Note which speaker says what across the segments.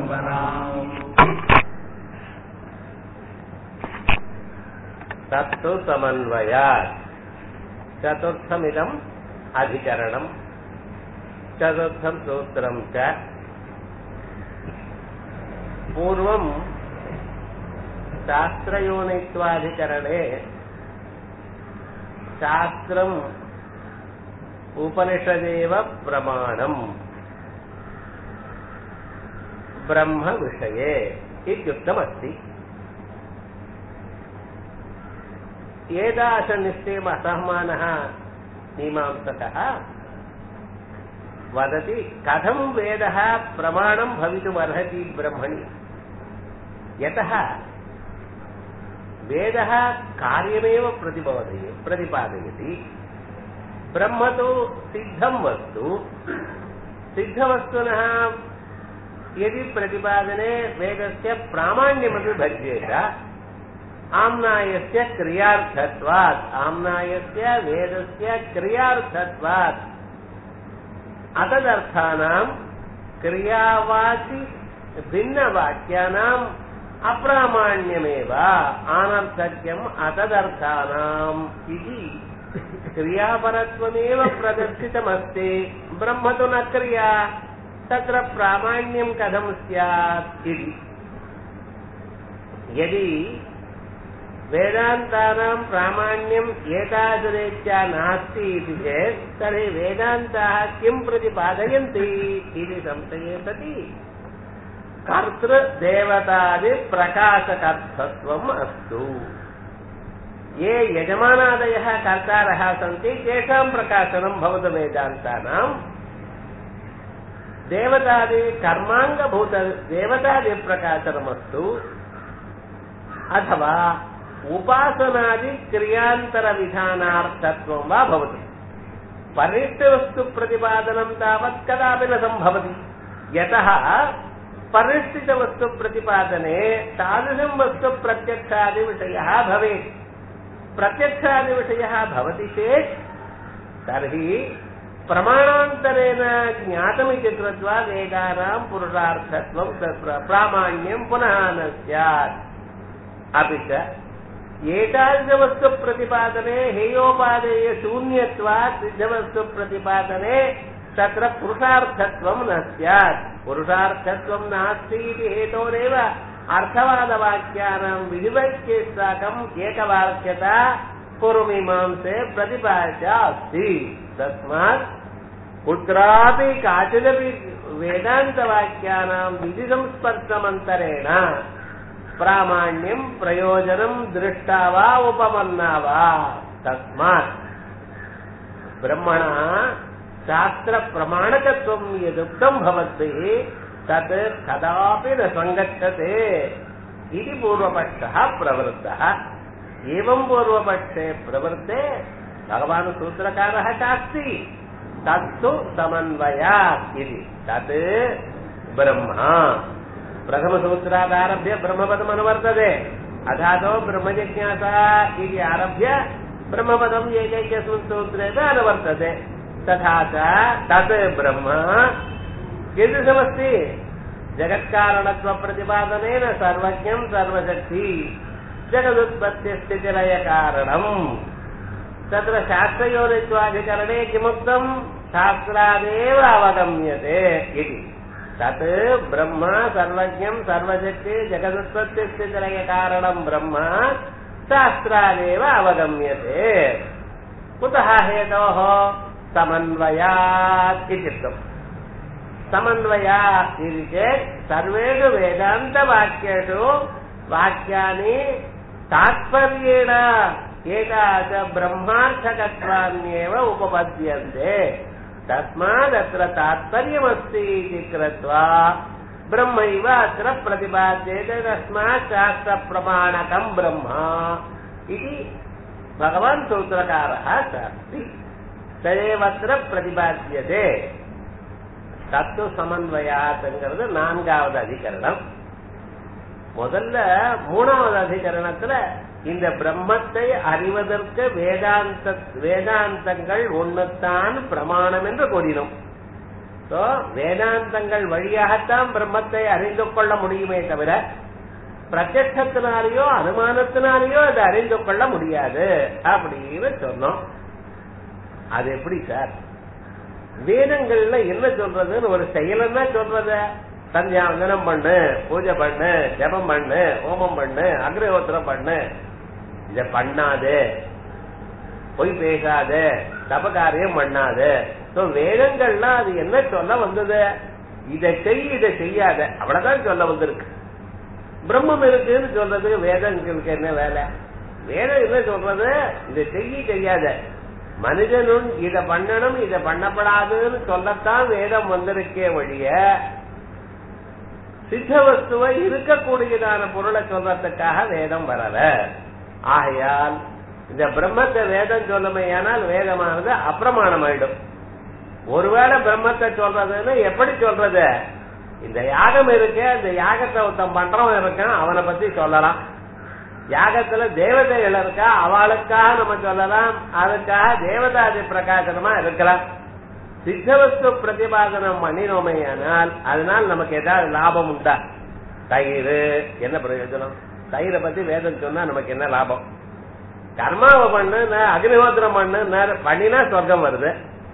Speaker 1: परम्पराम्
Speaker 2: तत्तु समन्वयात् चतुर्थमिदम् अधिकरणम् चतुर्थम् सूत्रम् च पूर्वम् शास्त्रयोनित्वाधिकरणे शास्त्रम् उपनिषदेव प्रमाणम् ब्रह्मविषये इत्युक्तमस्ति एतादृशनिश्चयम् असहमानः मीमांसकः वदति कथं वेदः प्रमाणं भवितुमर्हति ब्रह्मणि यतः वेदः कार्यमेव प्रतिबोधय प्रतिपादयति ब्रह्म तु सिद्धं वस्तु सिद्धवस्तुनः यदि प्रतिपादने वेदस्य प्रामाण्यमपि भज्येत आम्नायस्य क्रियार्थत्वात् आम्नायस्य वेदस्य क्रियार्थत्वात् अतदर्थानां क्रियावाचि भिन्नवाक्यानाम् अप्रामाण्यमेव अनर्थक्यम् अतदर्थानाम् इति क्रियापरत्वमेव प्रदर्शितमस्ति ब्रह्म तु न क्रिया तत्र प्रामाण्यं कथं स्यात् इति यदि वेदान्तानां प्रामाण्यम् एतादृरीत्या नास्ति इति चेत् तर्हि वेदान्ताः किं प्रतिपादयन्ति इति संशये सति कर्तृदेवतादिप्रकाशकर्थत्वम् अस्तु ये यजमानादयः कर्तारः सन्ति तेषां प्रकाशनं भवतु वेदान्तानाम् देवतादि कर्माङ्गभूत देवतादिप्रकाशनमस्तु अथवा उपासनादिक्रियान्तरविधानार्थत्वं वा भवति परिष्टवस्तुप्रतिपादनं तावत् कदापि न सम्भवति यतः परिष्ठितवस्तुप्रतिपादने तादृशं वस्तु प्रत्यक्षादिविषयः भवेत् प्रत्यक्षादिविषयः भवति चेत् तर्हि प्रमाणान्तरेण ज्ञातमिति कृत्वा वेदानां पुरुषार्थत्वं प्रामाण्यं पुनः न स्यात् अपि च एतादृशवस्तुप्रतिपादने हेयोपादेय शून्यत्वात् सिद्धवस्तुप्रतिपादने तत्र पुरुषार्थत्वं न स्यात् पुरुषार्थत्वं नास्ति इति हेतोरेव अर्थवादवाक्यानां विधिवैक्ये साकम् एकवाक्यता पूर्वमीमांसे प्रतिपाद्या अस्ति तस्मात् कुत्रापि काचिदपि वेदान्तवाक्यानां विधिसंस्पर्शमन्तरेण प्रामाण्यं प्रयोजनं दृष्टा वा उपपन्ना वा तस्मात् ब्रह्मणः शास्त्रप्रमाणकत्वं यदुक्तं भवद्भिः तत् कदापि न सङ्गच्छते इति पूर्वपक्षः प्रवृत्तः एवं पूर्वपक्षे प्रवृत्ते भगवान् सूत्रकारः चास्ति तत्तु समन्वयात् इति तत् ब्रह्मा प्रथमसूत्रादारभ्य ब्रह्मपदमनुवर्तते अथातो ब्रह्मजिज्ञासा इति आरभ्य ब्रह्मपदम् एकैकस्मिन् सूत्रे अनुवर्तते तथा च तत् ब्रह्म कीदृशमस्ति जगत्कारणत्वप्रतिपादनेन सर्वज्ञं सर्वशक्ति जगदुत्पत्तिस्थितिलयकारणम् तत्र शास्त्रयोनित्वाधिकरणे किमुक्तम् शास्त्रादेव अवगम्यते इति तत् ब्रह्म सर्वज्ञं सर्वशक्ति जगदुत्पत्तिस्थितिलयकारणं ब्रह्म शास्त्रादेव अवगम्यते कुतः हेतोः समन्वयात् इत्युक्तम् समन्वयात् इति चेत् सर्वेषु वेदान्तवाक्येषु वाक्यानि तात्पर्येण एकाच ब्रह्मार्थकत्वान्येव उपपद्यन्ते तस्मादत्र तात्पर्यमस्ति इति कृत्वा ब्रह्मैव अत्र प्रतिपाद्यते तस्मात् शास्त्रप्रमाणकं ब्रह्म इति भगवान् सूत्रकारः अस्ति तदेवत्र प्रतिपाद्यते தத்துவ சமன்வயாத்துங்கிறது நான்காவது அதிகரணம் முதல்ல மூணாவது அதிகரணத்துல இந்த பிரம்மத்தை அறிவதற்கு வேதாந்த வேதாந்தங்கள் ஒன்றுத்தான் பிரமாணம் என்று கூறினோம் So, வேதாந்தங்கள் வழியாகத்தான் பிரம்மத்தை அறிந்து கொள்ள முடியுமே தவிர பிரத்யத்தினாலேயோ அனுமானத்தினாலேயோ அதை அறிந்து கொள்ள முடியாது அப்படின்னு சொன்னோம் அது எப்படி சார் வேதங்கள்ல என்ன சொல்றதுன்னு ஒரு செயலன்னா சொல்றத சந்தியாவந்தனம் பண்ணு பூஜை பண்ணு ஜபம் பண்ணு ஹோமம் பண்ணு அக்ரஹோத்திரம் பண்ணு இத பண்ணாது பொய் பேசாத தபகாரியம் பண்ணாது சோ வேதங்கள்லாம் அது என்ன சொல்ல வந்தது இதை செய் இதை செய்யாத அவ்வளவுதான் சொல்ல வந்திருக்கு பிரம்மம் இருக்குன்னு சொல்றதுக்கு வேதங்களுக்கு என்ன வேலை வேதம் என்ன சொல்றது இதை செய்ய செய்யாத மனிதனும் இத பண்ணணும் இத பண்ணப்படாதுன்னு சொல்லத்தான் வேதம் வந்திருக்கே வழிய சித்த வஸ்துவை இருக்கக்கூடியதான பொருளை சொல்றதுக்காக வேதம் வரல ஆகையால் இந்த பிரம்மத்தை வேதம் சொல்லுமையானால் வேதமானது அப்பிரமாணம் ஆயிடும் ஒருவேளை பிரம்மத்தை சொல்றதுன்னு எப்படி சொல்றது இந்த யாகம் இருக்கு அந்த யாகத்தை ஒருத்தன் பண்றவன் இருக்கான் அவனை பத்தி சொல்லலாம் யாகத்துல தேவதைகள் இருக்கா அவளுக்காக நம்ம சொல்லலாம் அதுக்காக தேவதாதி பிரகாசனமா இருக்கலாம் சித்தவஸ்து பிரதிபாதனம் பண்ணினோமையானால் அதனால் நமக்கு ஏதாவது லாபம் உண்டா தயிர் என்ன பிரயோஜனம் தயிரை பத்தி வேதம் சொன்னா நமக்கு என்ன லாபம் கர்மாவை பண்ணு அக்னிஹோத்திரம் பண்ணு பண்ணினா சொர்க்கம் வருது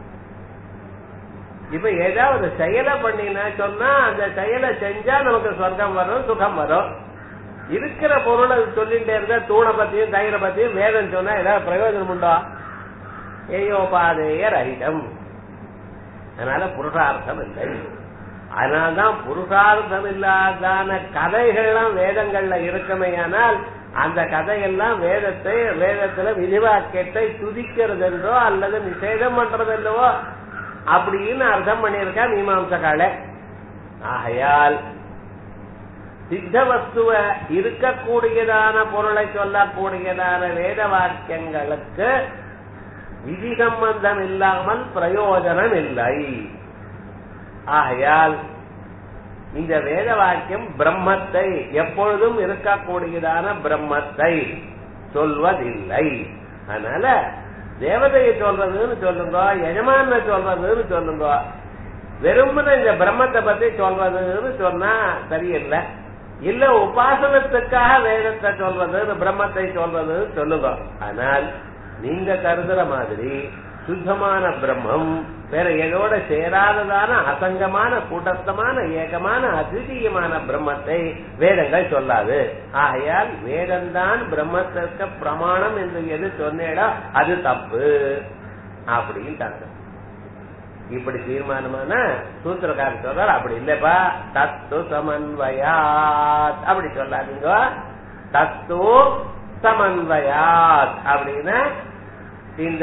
Speaker 2: இப்ப ஏதாவது செயலை பண்ணினா சொன்னா அந்த செயலை செஞ்சா நமக்கு சொர்க்கம் வரும் சுகம் வரும் இருக்கிற பொருளை சொல்லிட்டே இருந்தா தூணை பத்தியும் தயிரை பத்தியும் வேதம் சொன்னா ஏதாவது பிரயோஜனம் உண்டோ ஏயோபாதேய ரஹிதம் அதனால புருஷார்த்தம் இல்லை அதனால்தான் புருஷார்த்தம் இல்லாதான கதைகள்லாம் வேதங்கள்ல இருக்குமையானால் அந்த கதையெல்லாம் வேதத்தை வேதத்துல விதிவாக்கியத்தை துதிக்கிறது என்றோ அல்லது நிஷேதம் பண்றது என்னவோ அப்படின்னு அர்த்தம் பண்ணியிருக்கா மீமாம்சகால ஆகையால் சித்த வஸ்துவ இருக்கக்கூடியதான பொருளை சொல்லக்கூடியதான வேத வாக்கியங்களுக்கு விதி சம்பந்தம் இல்லாமல் பிரயோஜனம் இல்லை ஆகையால் இந்த வேத வாக்கியம் பிரம்மத்தை எப்பொழுதும் இருக்கக்கூடியதான பிரம்மத்தை சொல்வதில்லை அதனால தேவதையை சொல்றதுன்னு சொல்லுங்க எஜமான சொல்றதுன்னு சொல்லுங்க வெறுமன இந்த பிரம்மத்தை பத்தி சொல்றதுன்னு சொன்னா சரியில்லை இல்ல உபாசனத்துக்காக வேதத்தை சொல்றது பிரம்மத்தை சொல்றதுன்னு சொல்லுங்க ஆனால் நீங்க கருதுற மாதிரி சுத்தமான பிரம்மம் வேற எதோட சேராததான அசங்கமான கூட்டஸ்தமான ஏகமான அதிதீயமான பிரம்மத்தை வேதங்கள் சொல்லாது ஆகையால் வேதம்தான் பிரம்மத்திற்கு பிரமாணம் என்று எது சொன்னேடா அது தப்பு அப்படின்ட்டாங்க இப்படி தீர்மானமான சூத்திரக்காரர் சொல்றாரு அப்படி இல்லப்பா தத்து சமன்வயாத் அப்படி சொல்லாதீங்க தத்து சமன்வயாத் அப்படின்னா இந்த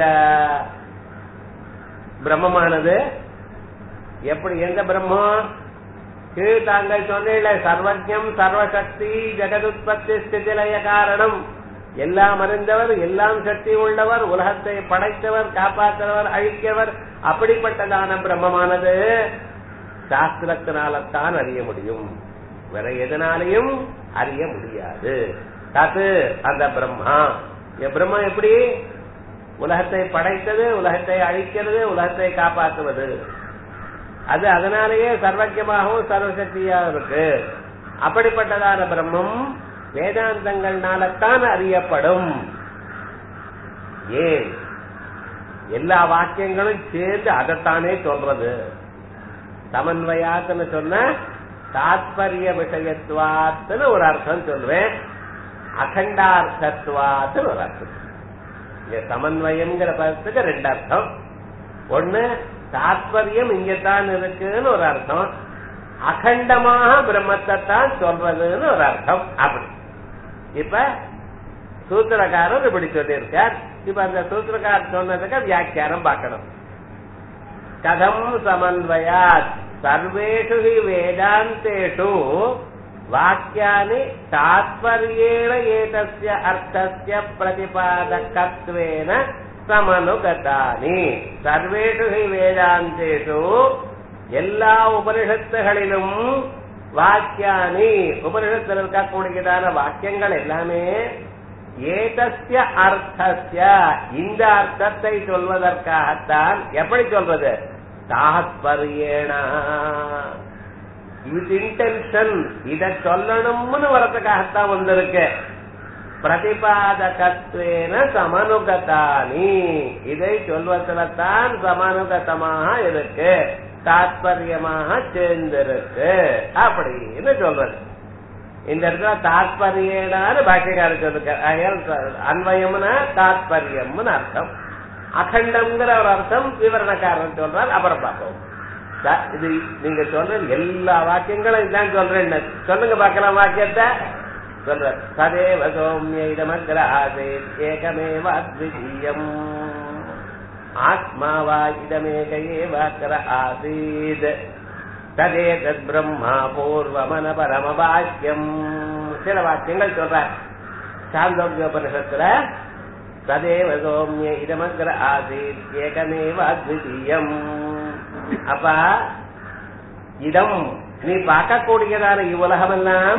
Speaker 2: பிரம்மமானது எப்படி எந்த பிரம்மம் கீழ் தாங்கள் சொன்னீங்கள சர்வஜம் சர்வசக்தி ஜெகதுத்பத்தி ஸ்திதிலய காரணம் எல்லாம் அறிந்தவர் எல்லாம் சக்தி உள்ளவர் உலகத்தை படைத்தவர் காப்பாற்றவர் அழிக்கவர் அப்படிப்பட்டதான பிரம்மமானது சாஸ்திரத்தினால்தான் அறிய முடியும் வேற எதனாலையும் அறிய முடியாது தது அந்த பிரம்மா பிரம்மம் எப்படி உலகத்தை படைத்தது உலகத்தை அழிக்கிறது உலகத்தை காப்பாற்றுவது அது அதனாலேயே சர்வஜமாகவும் சர்வசக்தியாகவும் இருக்கு அப்படிப்பட்டதான பிரம்மம் வேதாந்தங்கள்னால்தான் அறியப்படும் ஏன் எல்லா வாக்கியங்களும் சேர்ந்து அதைத்தானே சொல்றது சமன்வயாத்துன்னு சொன்ன தாத்பரிய விஷயத்துவாத்துன்னு ஒரு அர்த்தம் சொல்லுவேன் அகண்டார்த்தத்துவாத்துன்னு ஒரு அர்த்தம் இங்க சமன்வயம்ங்கிற பதத்துக்கு ரெண்டு அர்த்தம் ஒண்ணு தாத்பரியம் இங்கத்தான் இருக்குன்னு ஒரு அர்த்தம் அகண்டமாக பிரம்மத்தை தான் சொல்றதுன்னு ஒரு அர்த்தம் அப்படி இப்ப சூத்திரக்காரர் இப்படி சொல்லியிருக்கார் இப்ப அந்த சூத்திரக்காரர் சொன்னதுக்கு வியாக்கியானம் பார்க்கணும் கதம் சமன்வயாத் சர்வேஷு ஹி வேதாந்தேஷு வாக்கியானி தாத்பர்யேண ஏதஸ்ய அர்த்தஸ்ய பிரதிபாதகத்வேன சமனுகதானி சர்வேஷு ஹி வேதாந்தேஷு எல்லா உபனிஷத்துகளிலும் வாக்கியானி உபனிஷத்தில் இருக்கக்கூடியதான வாக்கியங்கள் எல்லாமே ஏதஸ்ய அர்த்தஸ்ய இந்த அர்த்தத்தை சொல்வதற்காகத்தான் எப்படி சொல்றது தாத்பரியேன வித் இன்டென்ஷன் இத சொல்லணும்னு வரதுக்காகத்தான் வந்திருக்கு பிரதிபாதகத்வேன சமனுகதானி இதை சொல்வதில்தான் சமனுகதமாக இருக்கு தாத்பரியமாக சேர்ந்திருக்கு அப்படின்னு சொல்றது இந்த இடத்துல தாத்பரியனான்னு பாக்கியக்காரர் சொல்லிருக்க அன்வயம்னா தாத்பரியம்னு அர்த்தம் அகண்டம்ங்கிற ஒரு அர்த்தம் விவரணக்காரன் சொல்றார் அப்புறம் பார்ப்போம் இது நீங்க சொல்ற எல்லா வாக்கியங்களும் இதுதான் சொல்றேன் சொல்லுங்க பார்க்கலாம் வாக்கியத்தை சொல்ற சதேவ சௌமிய இடமக்ர ஆசேத் ஏகமேவ அத்விதீயம் ஆத்மாவா இடமேக ஏவாக்கர ஆசீத் ததே தத் பிரம்மா பூர்வமன பரம வாக்கியம் சில வாக்கியங்கள் சொல்ற சாந்தோக்கியோபனிஷத்துல ததேவ சௌமிய இடமக்ர ஆசீத் ஏகமேவ அத்விதீயம் அப்பா இடம் நீ பார்க்கக்கூடியதான இவ்வுலகமெல்லாம்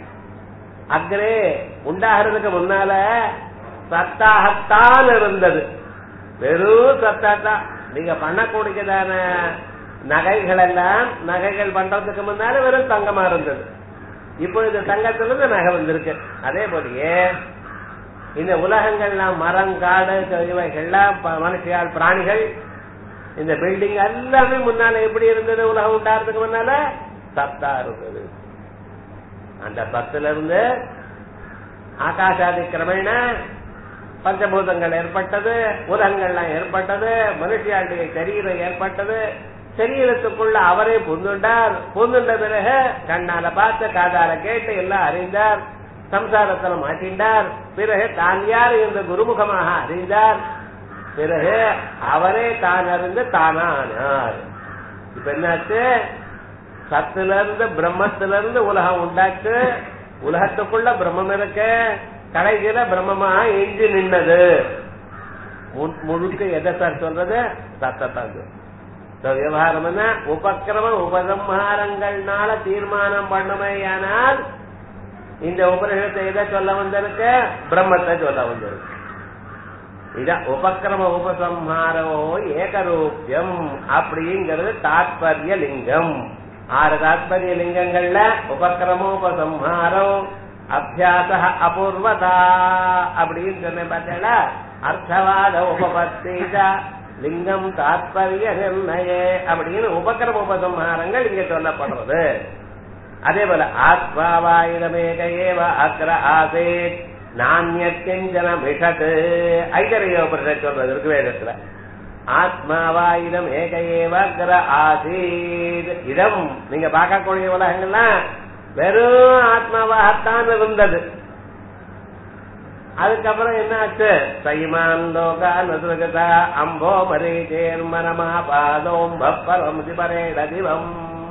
Speaker 2: அக்ரே உண்டாகிறதுக்கு முன்னால சத்தாகத்தான் இருந்தது வெறும் சத்தாத்தான் நீங்க பண்ணக்கூடியதான நகைகள் எல்லாம் நகைகள் பண்றதுக்கு முன்னால வெறும் தங்கமா இருந்தது இப்பொழுது தங்கத்திலிருந்து நகை வந்திருக்கு அதே போலயே இந்த உலகங்கள்லாம் மரம் காடு இவைகள்லாம் மனுஷியால் பிராணிகள் இந்த பில்டிங் எல்லாமே முன்னால எப்படி இருந்தது உலகம் உண்டாகிறதுக்கு முன்னால சத்தா இருந்தது அந்த பத்துல இருந்து ஆகாஷாதி கிரமேண பஞ்சபூதங்கள் ஏற்பட்டது உலகங்கள்லாம் ஏற்பட்டது மனுஷியாளுடைய சரீரம் ஏற்பட்டது சரீரத்துக்குள்ள அவரே புந்துண்டார் புந்துண்ட பிறகு கண்ணால பார்த்து காதால கேட்டு எல்லாம் அறிந்தார் சம்சாரத்தில் மாட்டின்றார் பிறகு தான் யார் என்று குருமுகமாக அறிந்தார் பிறகு அவரே தான் அறிந்து தானானார் இப்ப என்னாச்சு சத்துல இருந்து பிரம்மத்துல இருந்து உலகம் உண்டாச்சு உலகத்துக்குள்ள பிரம்மம் இருக்கு கடைசியில பிரம்மமா எஞ்சி நின்னது முழுக்க எதை சார் சொல்றது சத்தத்தான் விவகாரம் என்ன உபக்கிரம உபசம்ஹாரங்கள்னால தீர்மானம் பண்ணுமையானால் இந்த உபநிஷத்தை எதை சொல்ல வந்திருக்கு பிரம்மத்தை சொல்ல வந்திருக்கு இதான் உபக்கிரம உபசம்ஹாரோ ஏகரூபியம் அப்படிங்கிறது தாத்பரிய லிங்கம் ஆறு தாத்பரிய லிங்கங்கள்ல உபக்கிரமோபசம்ஹாரம் அபியாச அபூர்வதா அப்படின்னு சொன்னேன் பார்த்தீங்களா அர்த்தவாத உபபத்தீதா லிங்கம் தாத்பரிய நிர்ணய அப்படின்னு உபக்கிரம உபசம்ஹாரங்கள் இங்க சொல்லப்படுறது அதே போல ஆத்மாவாயிரமேக ஏவ அக்ர ஆசேத் நானியத்திஞ்சன மிஷத்து ஐதரையோபுரத்தை சொல்றது இருக்கு வேதத்துல ஆத்மாவாயிரம் ஏக ஏவ அக்ர ஆசீத் இடம் நீங்க பார்க்கக்கூடிய உலகங்கள்லாம் வெறும் ஆத்மாவாகத்தான் இருந்தது அதுக்கப்புறம் என்ன ஆச்சு சைமான் லோகா நசுரகதா அம்போ மரே சேர்மனமா பாதோம் பப்பரம் திபரேட திவம்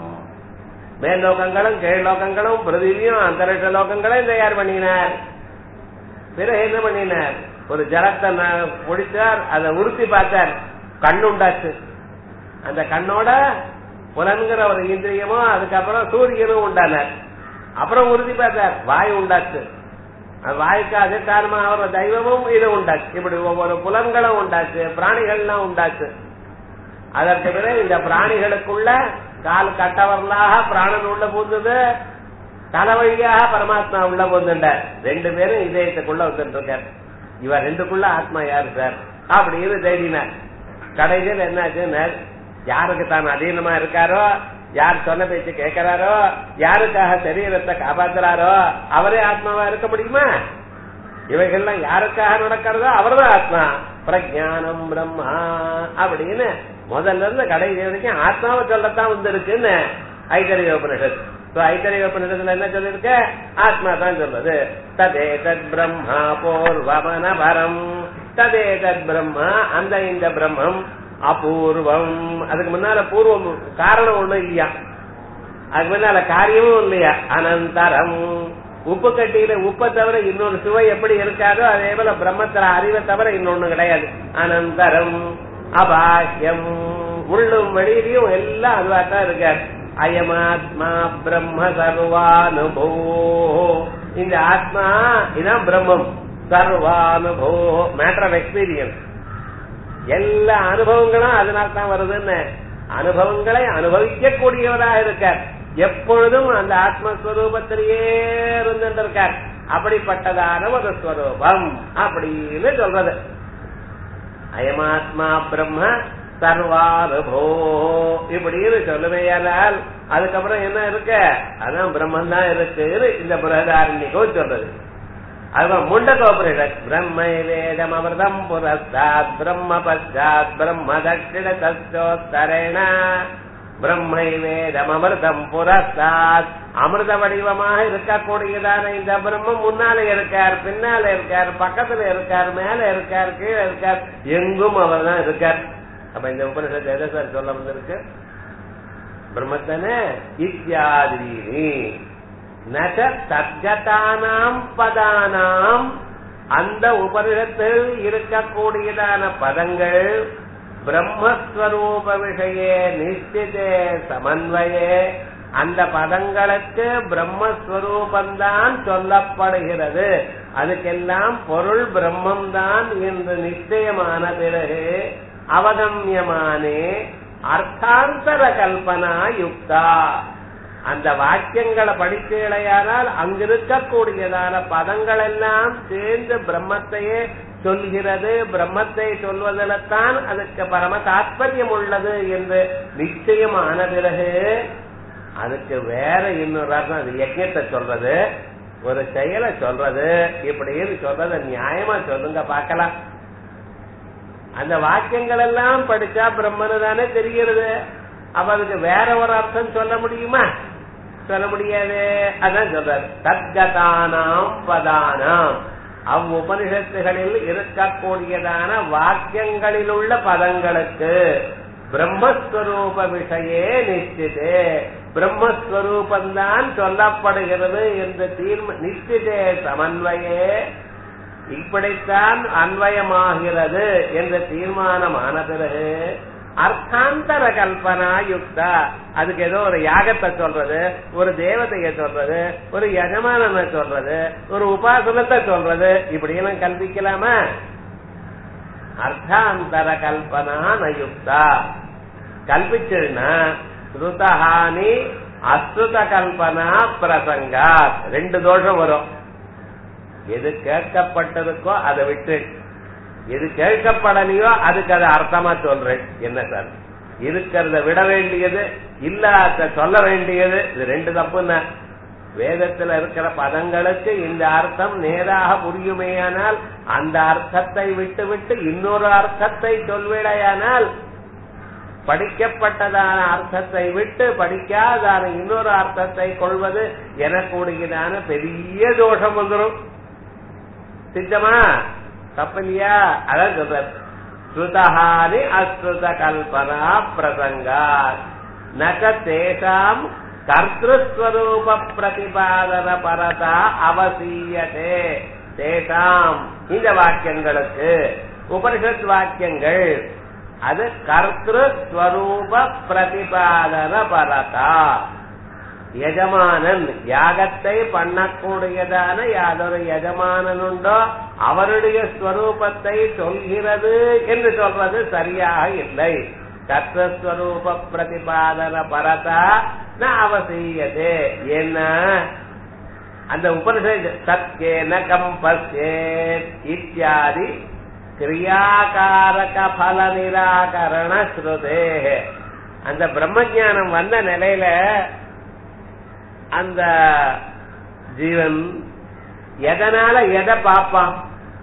Speaker 2: மேல் லோகங்களும் கீழ் லோகங்களும் பிருதிவியும் அந்தரிஷ லோகங்களையும் தயார் பண்ணினார் பிறகு என்ன பண்ணினார் ஒரு ஜலத்தை முடிச்சார் அதை உறுத்தி பார்த்தார் கண்ணு உண்டாச்சு அந்த கண்ணோட புலன்கிற ஒரு இந்திரியமோ அதுக்கப்புறம் சூரியனும் உண்டானார் அப்புறம் உறுதி பார்த்தார் வாய் உண்டாச்சு வாய்க்கு அதிர்காரமா ஒரு தெய்வமும் இது உண்டாச்சு இப்படி ஒவ்வொரு புலன்களும் உண்டாச்சு பிராணிகள்லாம் உண்டாச்சு அதற்கு பிறகு இந்த பிராணிகளுக்குள்ள கால் கட்டவர்களாக பிராணன் உள்ள பூந்தது தலை வழியாக பரமாத்மா உள்ள பூந்துண்ட ரெண்டு பேரும் இதயத்துக்குள்ள வந்துட்டு இருக்கார் இவர் ரெண்டுக்குள்ள ஆத்மா யாரு சார் அப்படின்னு தேடினார் கடைசியில் என்னாச்சு யாருக்கு தான் அதீனமா இருக்காரோ யார் சொன்ன பேச்சு கேட்கிறாரோ யாருக்காக சரீரத்தை காப்பாத்துறாரோ அவரே ஆத்மாவா இருக்க முடியுமா இவைகள்லாம் யாருக்காக நடக்கிறதோ அவர்தான் ஆத்மா பிரஜானம் பிரம்மா அப்படின்னு முதல்ல இருந்து கடைசி வரைக்கும் ஆத்மாவை சொல்லத்தான் வந்திருக்குன்னு ஐதரிய உபனிஷத் ஐதரிய உபனிஷத்துல என்ன சொல்லிருக்க ஆத்மா தான் சொல்றது ததே தத் பிரம்மா பூர்வமன பரம் ததே தத் பிரம்மா அந்த இந்த பிரம்மம் அபூர்வம் அதுக்கு முன்னால பூர்வம் காரணம் ஒண்ணும் இல்லையா அதுக்கு முன்னால காரியமும் இல்லையா அனந்தரம் உப்பு கட்டியில உப்பை தவிர இன்னொரு சுவை எப்படி இருக்காதோ அதே போல பிரம்மத்துல அறிவை தவிர இன்னொன்னு கிடையாது அனந்தரம் அபாஹ்யம் உள்ளும் வெளியிலையும் எல்லாம் அதுவா தான் இருக்காரு அயமாத்மா பிரம்ம சர்வானுபோ இந்த ஆத்மா இதான் பிரம்மம் சர்வானுபோ மேட்டர் ஆஃப் எக்ஸ்பீரியன்ஸ் எல்லா அனுபவங்களும் அதனால தான் வருதுன்னு அனுபவங்களை அனுபவிக்க கூடியவராக இருக்கார் எப்பொழுதும் அந்த ஆத்மஸ்வரூபத்திலேயே இருந்துட்டு இருக்கார் அப்படிப்பட்டதான ஒரு ஸ்வரூபம் அப்படின்னு சொல்றது அயமாத்மா பிரம்ம சர்வானுபோ இப்படின்னு சொல்லுமையானால் அதுக்கப்புறம் என்ன இருக்க அதான் பிரம்மன் தான் இருக்கு இந்த பிரகதாரண்யகம் சொல்றது அதுதான் முண்டகோபுரிஷத் பிரம்மை வேதம் அமிர்தம் புரஸ்தாத் பிரம்ம பச்சாத் பிரம்ம தட்சிண தஸ்தோத்தரேண பிரம்மை வேதம் அமிர்தம் புரஸ்தாத் அமிர்த வடிவமாக இருக்கக்கூடியதான இந்த பிரம்மம் முன்னால இருக்கார் பின்னால இருக்கார் பக்கத்துல இருக்கார் மேல இருக்கார் கீழே இருக்கார் எங்கும் அவர் தான் இருக்கார் அப்ப இந்த உபனிஷத்து எதை சார் சொல்ல வந்திருக்கு பிரம்மத்தனே இத்தியாதினி நக தத்கதானாம் பதானாம் அந்த உபனிஷத்தில் இருக்கக்கூடியதான பதங்கள் பிரம்மஸ்வரூப விஷய நிச்சிதே சமன்வயே அந்த பதங்களுக்கு பிரம்மஸ்வரூபந்தான் சொல்லப்படுகிறது அதுக்கெல்லாம் பொருள் பிரம்மம்தான் என்று நிச்சயமான பிறகு அவகமியமானே அர்த்தாந்தர கல்பனா யுக்தா அந்த வாக்கியங்களை படிக்கலையானால் அங்கிருக்கக்கூடியதான பதங்கள் எல்லாம் சேர்ந்து பிரம்மத்தையே சொல்கிறது பிரம்மத்தை சொல்வதில்தான் அதுக்கு பரம தாத்பரியம் உள்ளது என்று நிச்சயமான பிறகு அதுக்கு வேற இன்னொரு அர்த்தம் அது யஜ்யத்தை சொல்றது ஒரு செயலை சொல்றது இப்படின்னு சொல்றத நியாயமா சொல்லுங்க பார்க்கலாம் அந்த வாக்கியங்கள் எல்லாம் படிச்சா பிரம்மனு தானே தெரிகிறது அப்ப அதுக்கு வேற ஒரு அர்த்தம் சொல்ல முடியுமா சொல்ல முடியாது அதான் சொல்றாரு தத்கதானாம் பதானாம் அவ்வுபனிஷத்துகளில் இருக்கக்கூடியதான வாக்கியங்களில் உள்ள பதங்களுக்கு பிரம்மஸ்வரூப விஷயே நிச்சிதே பிரம்மஸ்வரூபந்தான் சொல்லப்படுகிறது என்று தீர்ம நிச்சிதே சமன்வயே இப்படித்தான் அன்வயமாகிறது என்ற தீர்மானமான பிறகு அர்த்தாந்தர கல்பனா யுக்தா அதுக்கு ஏதோ ஒரு யாகத்தை சொல்றது ஒரு தேவதைய சொல்றது ஒரு யஜமானனை சொல்றது ஒரு உபாசனத்தை சொல்றது இப்படி எல்லாம் கல்பிக்கலாமா அர்த்தாந்தர கல்பனா நயுக்தா கல்பிச்சுன்னா ஸ்ருதஹானி அஸ்ருத கல்பனா பிரசங்கா ரெண்டு தோஷம் வரும் எது கேட்கப்பட்டிருக்கோ அதை விட்டு எது கேட்கப்படலையோ அதுக்கு அதை அர்த்தமா சொல்றேன் என்ன சார் இருக்கிறத விட வேண்டியது இல்லாத சொல்ல வேண்டியது இது ரெண்டு தப்புன்னா வேதத்துல இருக்கிற பதங்களுக்கு இந்த அர்த்தம் நேராக புரியுமேயானால் அந்த அர்த்தத்தை விட்டு விட்டு இன்னொரு அர்த்தத்தை சொல்விடையானால் படிக்கப்பட்டதான அர்த்தத்தை விட்டு படிக்காதான இன்னொரு அர்த்தத்தை கொள்வது எனக்கூடியதான பெரிய தோஷம் வந்துடும் சித்தமா தப்பில்லையா அதான் சொல்ற ஸ்ருதஹானி அஸ்ருத கல்பனா பிரசங்கா நக தேசாம் கர்த்தஸ்வரூப பிரதிபாதன பரதா அவசியதே தேசாம் இந்த வாக்கியங்களுக்கு உபனிஷத் வாக்கியங்கள் அது கர்த்தஸ்வரூப பிரதிபாதன பரதா எஜமானன் யாகத்தை பண்ணக்கூடியதான யாதொரு எஜமானன் உண்டோ அவருடைய ஸ்வரூபத்தை சொல்கிறது என்று சொல்றது சரியாக இல்லை தத்வஸ்வரூப பிரதிபாதன பரதா ந அவசியதே என்ன அந்த உபனிஷத் சத்யேன கம்பஸ்யேத் இத்தியாதி கிரியாகாரக பல நிராகரண ஸ்ருதே அந்த பிரம்மஜானம் வந்த நிலையில அந்த ஜீவன் எதனால எதை பார்ப்பான்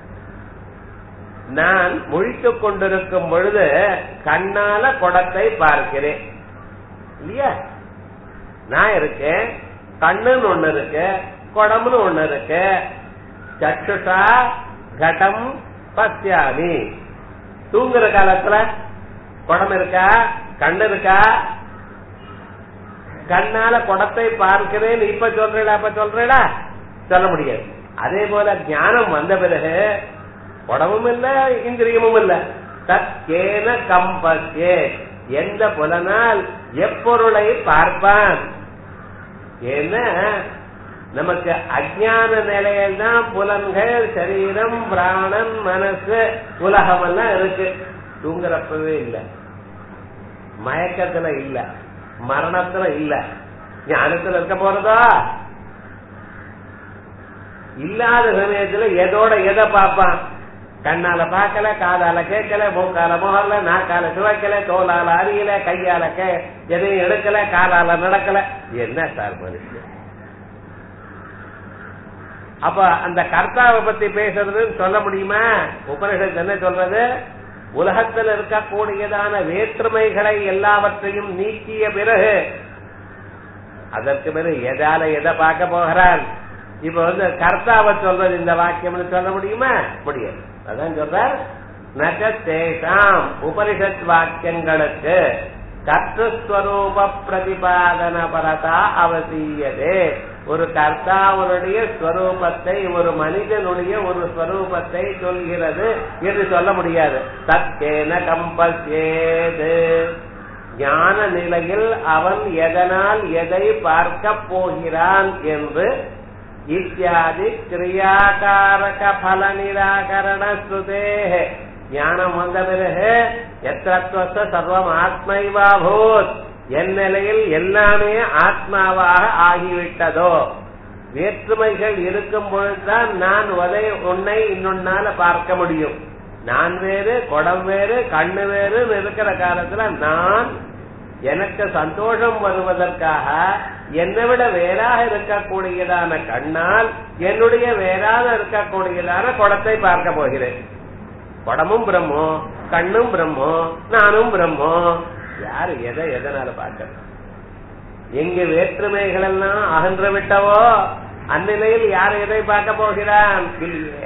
Speaker 2: நான் முழித்துக் கொண்டிருக்கும் பொழுது கண்ணால குடத்தை பார்க்கிறேன் இல்லையா நான் இருக்கேன் கண்ணுன்னு ஒண்ணு இருக்கு குடம்னு ஒண்ணு இருக்கு சச்சுஷா கடம் பத்தியாமி தூங்குற காலத்துல குடம் இருக்கா கண்ணு இருக்கா கண்ணால குடத்தை பார்க்கிறேன் இப்ப சொல்றேடா அப்ப சொல்றேடா சொல்ல முடியாது அதே போல ஞானம் வந்த பிறகு உடம்பும் இல்ல இந்திரியமும் இல்ல தற்கேன கம்பத்தே எந்த புலனால் எப்பொருளை பார்ப்பான் ஏன்னா நமக்கு அஜான நிலையில்தான் புலன்கள் சரீரம் பிராணன் மனசு உலகம் எல்லாம் இருக்கு தூங்குறப்பவே இல்லை மயக்கத்துல இல்ல மரணத்துல இல்ல ஞானத்துல இருக்க போறதா இல்லாத சமயத்துல எதோட எதை பார்ப்பான் கண்ணால பார்க்கல காதால கேட்கல மூக்கால முகர்ல நாக்கால சுவைக்கல தோலால அறியல கையால கே எதையும் எடுக்கல காலால நடக்கல என்ன சார் மனுஷன் அப்ப அந்த கர்த்தாவை பத்தி பேசுறதுன்னு சொல்ல முடியுமா உபனிஷத்து என்ன சொல்றது உலகத்தில் இருக்கக்கூடியதான வேற்றுமைகளை எல்லாவற்றையும் நீக்கிய பிறகு அதற்கு பிறகு எதால எதை பார்க்க போகிறான் இப்ப வந்து கர்த்தாவை சொல்றது இந்த வாக்கியம்னு சொல்ல முடியுமா முடியாது அதான் சொல்றார் நகத்தேஷாம் உபனிஷத் வாக்கியங்களுக்கு கர்த்தஸ்வரூப பிரதிபாதன பரதா அவசியதே ஒரு கர்த்தாவனுடைய ஸ்வரூபத்தை ஒரு மனிதனுடைய ஒரு ஸ்வரூபத்தை சொல்கிறது என்று சொல்ல முடியாது தத்தேன கம்பசேது ஞான நிலையில் அவன் எதனால் எதை பார்க்க போகிறான் என்று இத்தியாதி கிரியாகாரக பல நிராகரண ஸ்ருதே ஞானம் வந்த பிறகு எத்தத்துவத்த சர்வம் ஆத்மைவா பூத் என் நிலையில் எல்லாமே ஆத்மாவாக ஆகிவிட்டதோ வேற்றுமைகள் இருக்கும் பொழுதுதான் நான் உதை உன்னை இன்னொன்னால பார்க்க முடியும் நான் வேறு குடம் வேறு கண்ணு வேறு இருக்கிற காலத்துல நான் எனக்கு சந்தோஷம் வருவதற்காக என்னை விட வேறாக இருக்கக்கூடியதான கண்ணால் என்னுடைய வேறாக இருக்கக்கூடியதான குடத்தை பார்க்க போகிறேன் குடமும் பிரம்மோ கண்ணும் பிரம்மோ நானும் பிரம்மோ யாரு எதை எதனால பார்க்க எங்க வேற்றுமைகள் எல்லாம் அகன்று விட்டவோ அந்நிலையில் யார் எதை பார்க்க போகிறான் இல்லையே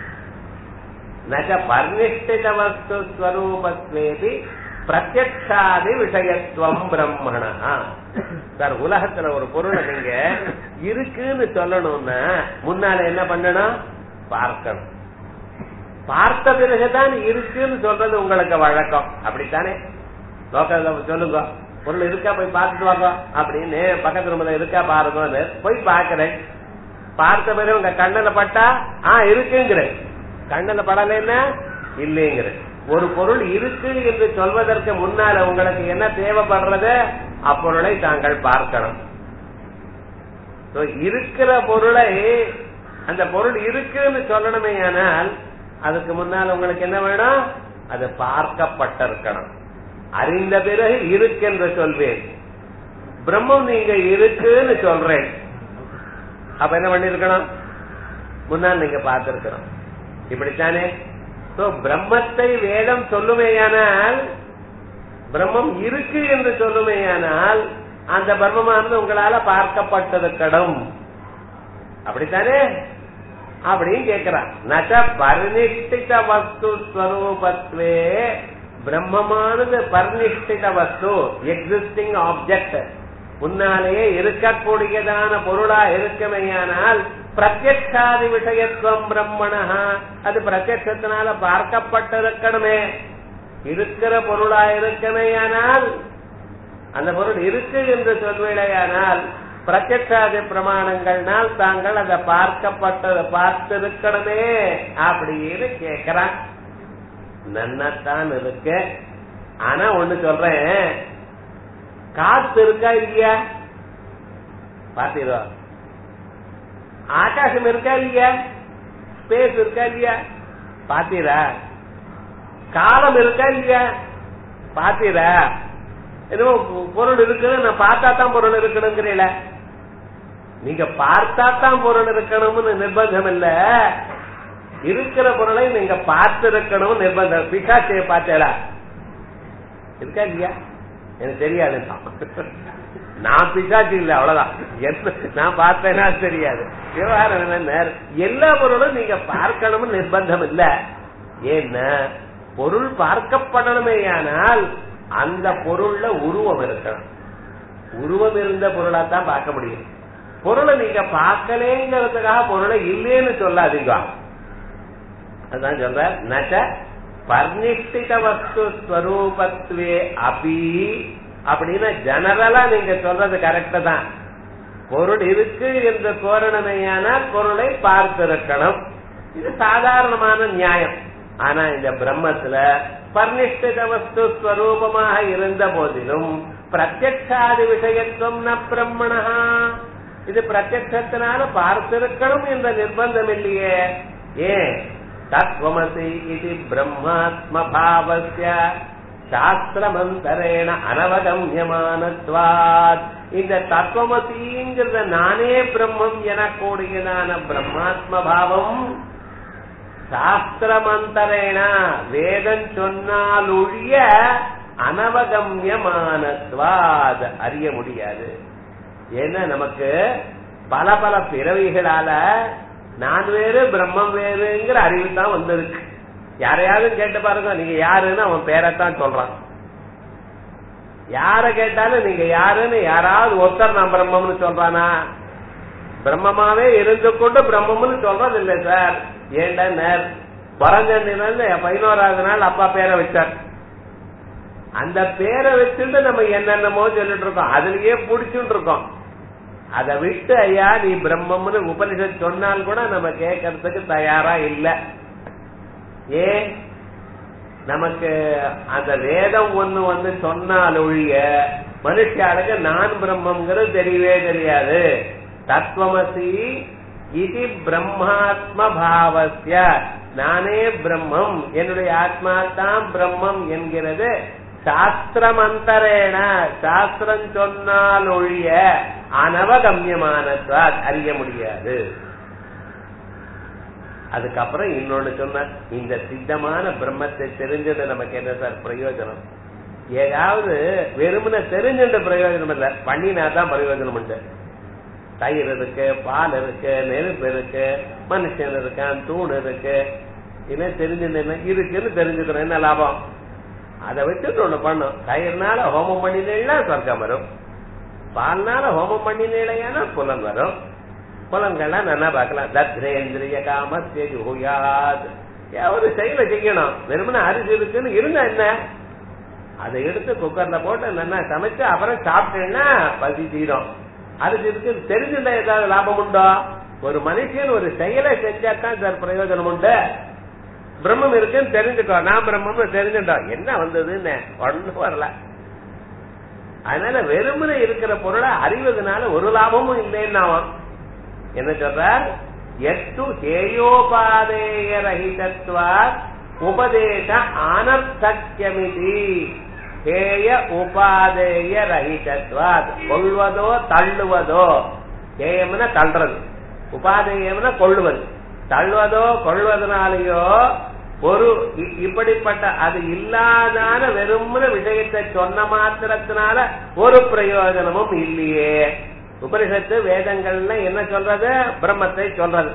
Speaker 2: நக பர்ணிஷ்டித வஸ்து ஸ்வரூபத்வேதி பிரத்யக்ஷாதி விஷயத்துவம் பிரம்மணா சார் உலகத்துல ஒரு பொருளை நீங்க இருக்குன்னு சொல்லணும்னா முன்னால என்ன பண்ணணும் பார்க்கணும் பார்த்த பிறகுதான் இருக்குன்னு சொல்றது உங்களுக்கு வழக்கம் அப்படித்தானே லோக்கல்ல சொல்லுங்க பொருள் இருக்கா போய் பார்த்துட்டு வாங்க அப்படின்னு பக்கத்து ரூம்ல இருக்கா பாருங்க போய் பாக்குறேன் பார்த்த பிறகு உங்க கண்ணுல பட்டா ஆ இருக்குங்கிறேன் கண்ணுல படலைன்னா இல்லைங்கிற ஒரு பொருள் இருக்கு என்று சொல்வதற்கு முன்னால உங்களுக்கு என்ன தேவைப்படுறது அப்பொருளை தாங்கள் பார்க்கணும் இருக்கிற பொருளை அந்த பொருள் இருக்குன்னு சொல்லணுமே ஆனால் அதுக்கு முன்னால் உங்களுக்கு என்ன வேணும் அது பார்க்கப்பட்டிருக்கணும் அறிந்த பிறகு இருக்கென்று சொல்வேன் பிரம்மம் நீங்க இருக்குன்னு சொல்றேன் அப்ப என்ன பண்ணிருக்கணும் முன்னால் நீங்க பார்த்திருக்கணும் இப்படித்தானே பிரம்மத்தை வேதம் சொல்லுமேயானால் பிரம்மம் இருக்கு என்று சொல்லுமேயானால் அந்த பிரம்மமானது உங்களால பார்க்கப்பட்டிருக்கணும் அப்படித்தானே அப்படின்னு கேட்கிறான் நச்ச பரிநிஷ்டித வஸ்து ஸ்வரூபத்வே பிரம்மமானது பரிநிஷ்டித வஸ்து எக்ஸிஸ்டிங் ஆப்ஜெக்ட் முன்னாலேயே இருக்கக்கூடியதான பொருளா இருக்குமையானால் பிரத்யக்ஷாதி விஷயத்துவம் பிரம்மணா அது பிரத்யத்தினால பார்க்கப்பட்டிருக்கணுமே இருக்கிற பொருளா இருக்கமையானால் அந்த பொருள் இருக்கு என்று சொல்வேடையானால் பிரத்யக்ஷாதி பிரமாணங்கள்னால் தாங்கள் அதை பார்க்கப்பட்டது பார்த்திருக்கணுமே அப்படின்னு கேக்குறான் நன்னத்தான் இருக்கு ஆனா ஒண்ணு சொல்றேன் காத்து இருக்கா இல்லையா பாத்தீரோ ஆகாசம் இருக்கா இல்லையா ஸ்பேஸ் இருக்கா இல்லையா பாத்தீரா காலம் இருக்கா இல்லையா பாத்தீரா ஏதோ பொருள் இருக்குன்னு நான் பார்த்தா தான் பொருள் இருக்கணுங்கிறீல நீங்க பார்த்தா தான் பொருள் இருக்கணும்னு நிர்பந்தம் இல்ல இருக்கிற பொருளை நீங்க பார்த்து இருக்கணும் நிர்பந்தம் பிகாசியை பார்த்தேடா இருக்கா இல்லையா எனக்கு தெரியாது நான் பிசாச்சு இல்ல அவ்வளவுதான் என்ன நான் பார்த்தேன்னா தெரியாது விவகாரம் என்ன எல்லா பொருளும் நீங்க பார்க்கணும்னு நிர்பந்தம் இல்ல ஏன்னா பொருள் பார்க்கப்படணுமேயானால் அந்த பொருள்ல உருவம் இருக்கணும் உருவம் இருந்த பொருளா தான் பார்க்க முடியும் பொருளை நீங்க பார்க்கலேங்கிறதுக்காக பொருளை இல்லேன்னு சொல்லாதீங்க அதான் சொல்ற நச்ச பர்ணிஷ்டித வஸ்து ஸ்வரூபத்வே அபி அப்படின்னு ஜெனரலா நீங்க சொல்றது கரெக்ட் தான் பொருள் இருக்கு என்று கோரணுமையானால் பொருளை பார்த்திருக்கணும் இது சாதாரணமான நியாயம் ஆனா இந்த பிரம்மத்துல பர்னிஷ்டித வஸ்து ஸ்வரூபமாக இருந்த போதிலும் பிரத்யக்ஷாதி விஷயத்துவம் ந பிரம்மணா இது பிரத்யத்தினால பார்த்திருக்கணும் என்ற நிர்பந்தம் இல்லையே ஏன் தத்வமசி இது பிரம்மாத்ம பாவசிய சாஸ்திரமந்தரேண அனவகமியமானத்வாத் இந்த தத்துவமசிங்கிறத நானே பிரம்மம் எனக்கூடியதான பிரம்மாத்ம பாவம் சாஸ்திரமந்தரேன வேதம் சொன்னாலொழிய அனவகமியமானத்வாத் அறிய முடியாது ஏன்னா நமக்கு பல பல பிறவிகளால நான் வேறு பிரம்மம் வேறுங்கிற அறிவு தான் வந்திருக்கு யாரையாவது கேட்டு பாருங்க நீங்க யாருன்னு அவன் பேரைத்தான் சொல்றான் யார கேட்டாலும் நீங்க யாருன்னு யாராவது ஒருத்தர் நான் பிரம்மம்னு சொல்றானா பிரம்மமாவே இருந்து கொண்டு பிரம்மம்னு சொல்றது இல்லை சார் ஏண்டா பிறந்த பதினோராவது நாள் அப்பா பேரை வச்சார் அந்த பேரை வச்சுட்டு நம்ம என்னென்னமோ சொல்லிட்டு இருக்கோம் அதுலயே புடிச்சுட்டு இருக்கோம் அதை விட்டு ஐயா நீ பிரம்மம்னு உபனிஷத் சொன்னால் கூட நம்ம கேட்கறதுக்கு தயாரா இல்ல ஏன் நமக்கு அந்த வேதம் ஒண்ணு வந்து சொன்னால் ஒழிய மனுஷாளுக்கு நான் பிரம்மங்கிறது தெரியவே தெரியாது தத்துவமசி இது பிரம்மாத்ம பாவசிய நானே பிரம்மம் என்னுடைய ஆத்மா தான் பிரம்மம் என்கிறது சாஸ்திரமந்தரேன சாஸ்திரம் சொன்னால் ஒழிய அனவகமியமானத்வாத் அறிய முடியாது அதுக்கப்புறம் இன்னொன்னு சொன்ன இந்த சித்தமான பிரம்மத்தை தெரிஞ்சது நமக்கு என்ன சார் பிரயோஜனம் ஏதாவது வெறுமன தெரிஞ்சுட்ட பிரயோஜனம் இல்ல பண்ணினா தான் பிரயோஜனம் உண்டு தயிர் இருக்கு பால் இருக்கு நெருப்பு இருக்கு மனுஷன் இருக்கான் தூண் இருக்கு என்ன தெரிஞ்சுட்டு இருக்குன்னு தெரிஞ்சுக்கிறோம் என்ன லாபம் அதை வச்சுட்டு ஒண்ணு பண்ணும் தயிர்னால ஹோமம் பண்ணினேன்னா சொர்க்கம் வரும் பால்னால ஹோமம் பண்ணினேனா புலன் வரும் புலன்கள்லாம் நல்லா பார்க்கலாம் தத்ரேந்திரிய காம ஜுயாத் ஒரு செயலை செய்யணும் வெறுமனே அரிசி இருக்குன்னு இருந்தா என்ன அதை எடுத்து குக்கர்ல போட்டு நல்லா சமைச்சு அப்புறம் சாப்பிட்டேன்னா பசி தீரும் அரிசி இருக்கு தெரிஞ்சுட்டா ஏதாவது லாபம் உண்டோ ஒரு மனுஷன் ஒரு செயலை செஞ்சாதான் சார் பிரயோஜனம் உண்டு பிரம்மம் இருக்குன்னு தெரிஞ்சுக்கோ நான் பிரம்மம் தெரிஞ்சுட்டோம் என்ன வந்ததுன்னு ஒன்னும் வரல அதனால வெறுமனை இருக்கிற பொருளை அறிவதனால ஒரு லாபமும் இல்லைன்னு அவன் என்ன சொல்றார் எட்டு ஹேயோபாதேய ரஹிதத்வா உபதேச அனர்த்தக்கியமிதி ஹேய உபாதேய ரஹிதத்வாத் கொள்வதோ தள்ளுவதோ ஹேயம்னா தள்ளுறது உபாதேயம்னா கொள்ளுவது தள்ளுவதோ கொள்வதனாலேயோ ஒரு இப்படிப்பட்ட அது இல்லாதான வெறுமன விஷயத்தை சொன்ன மாத்திரத்தினால ஒரு பிரயோஜனமும் இல்லையே உபனிஷத்து வேதங்கள்ல என்ன சொல்றது பிரம்மத்தை சொல்றது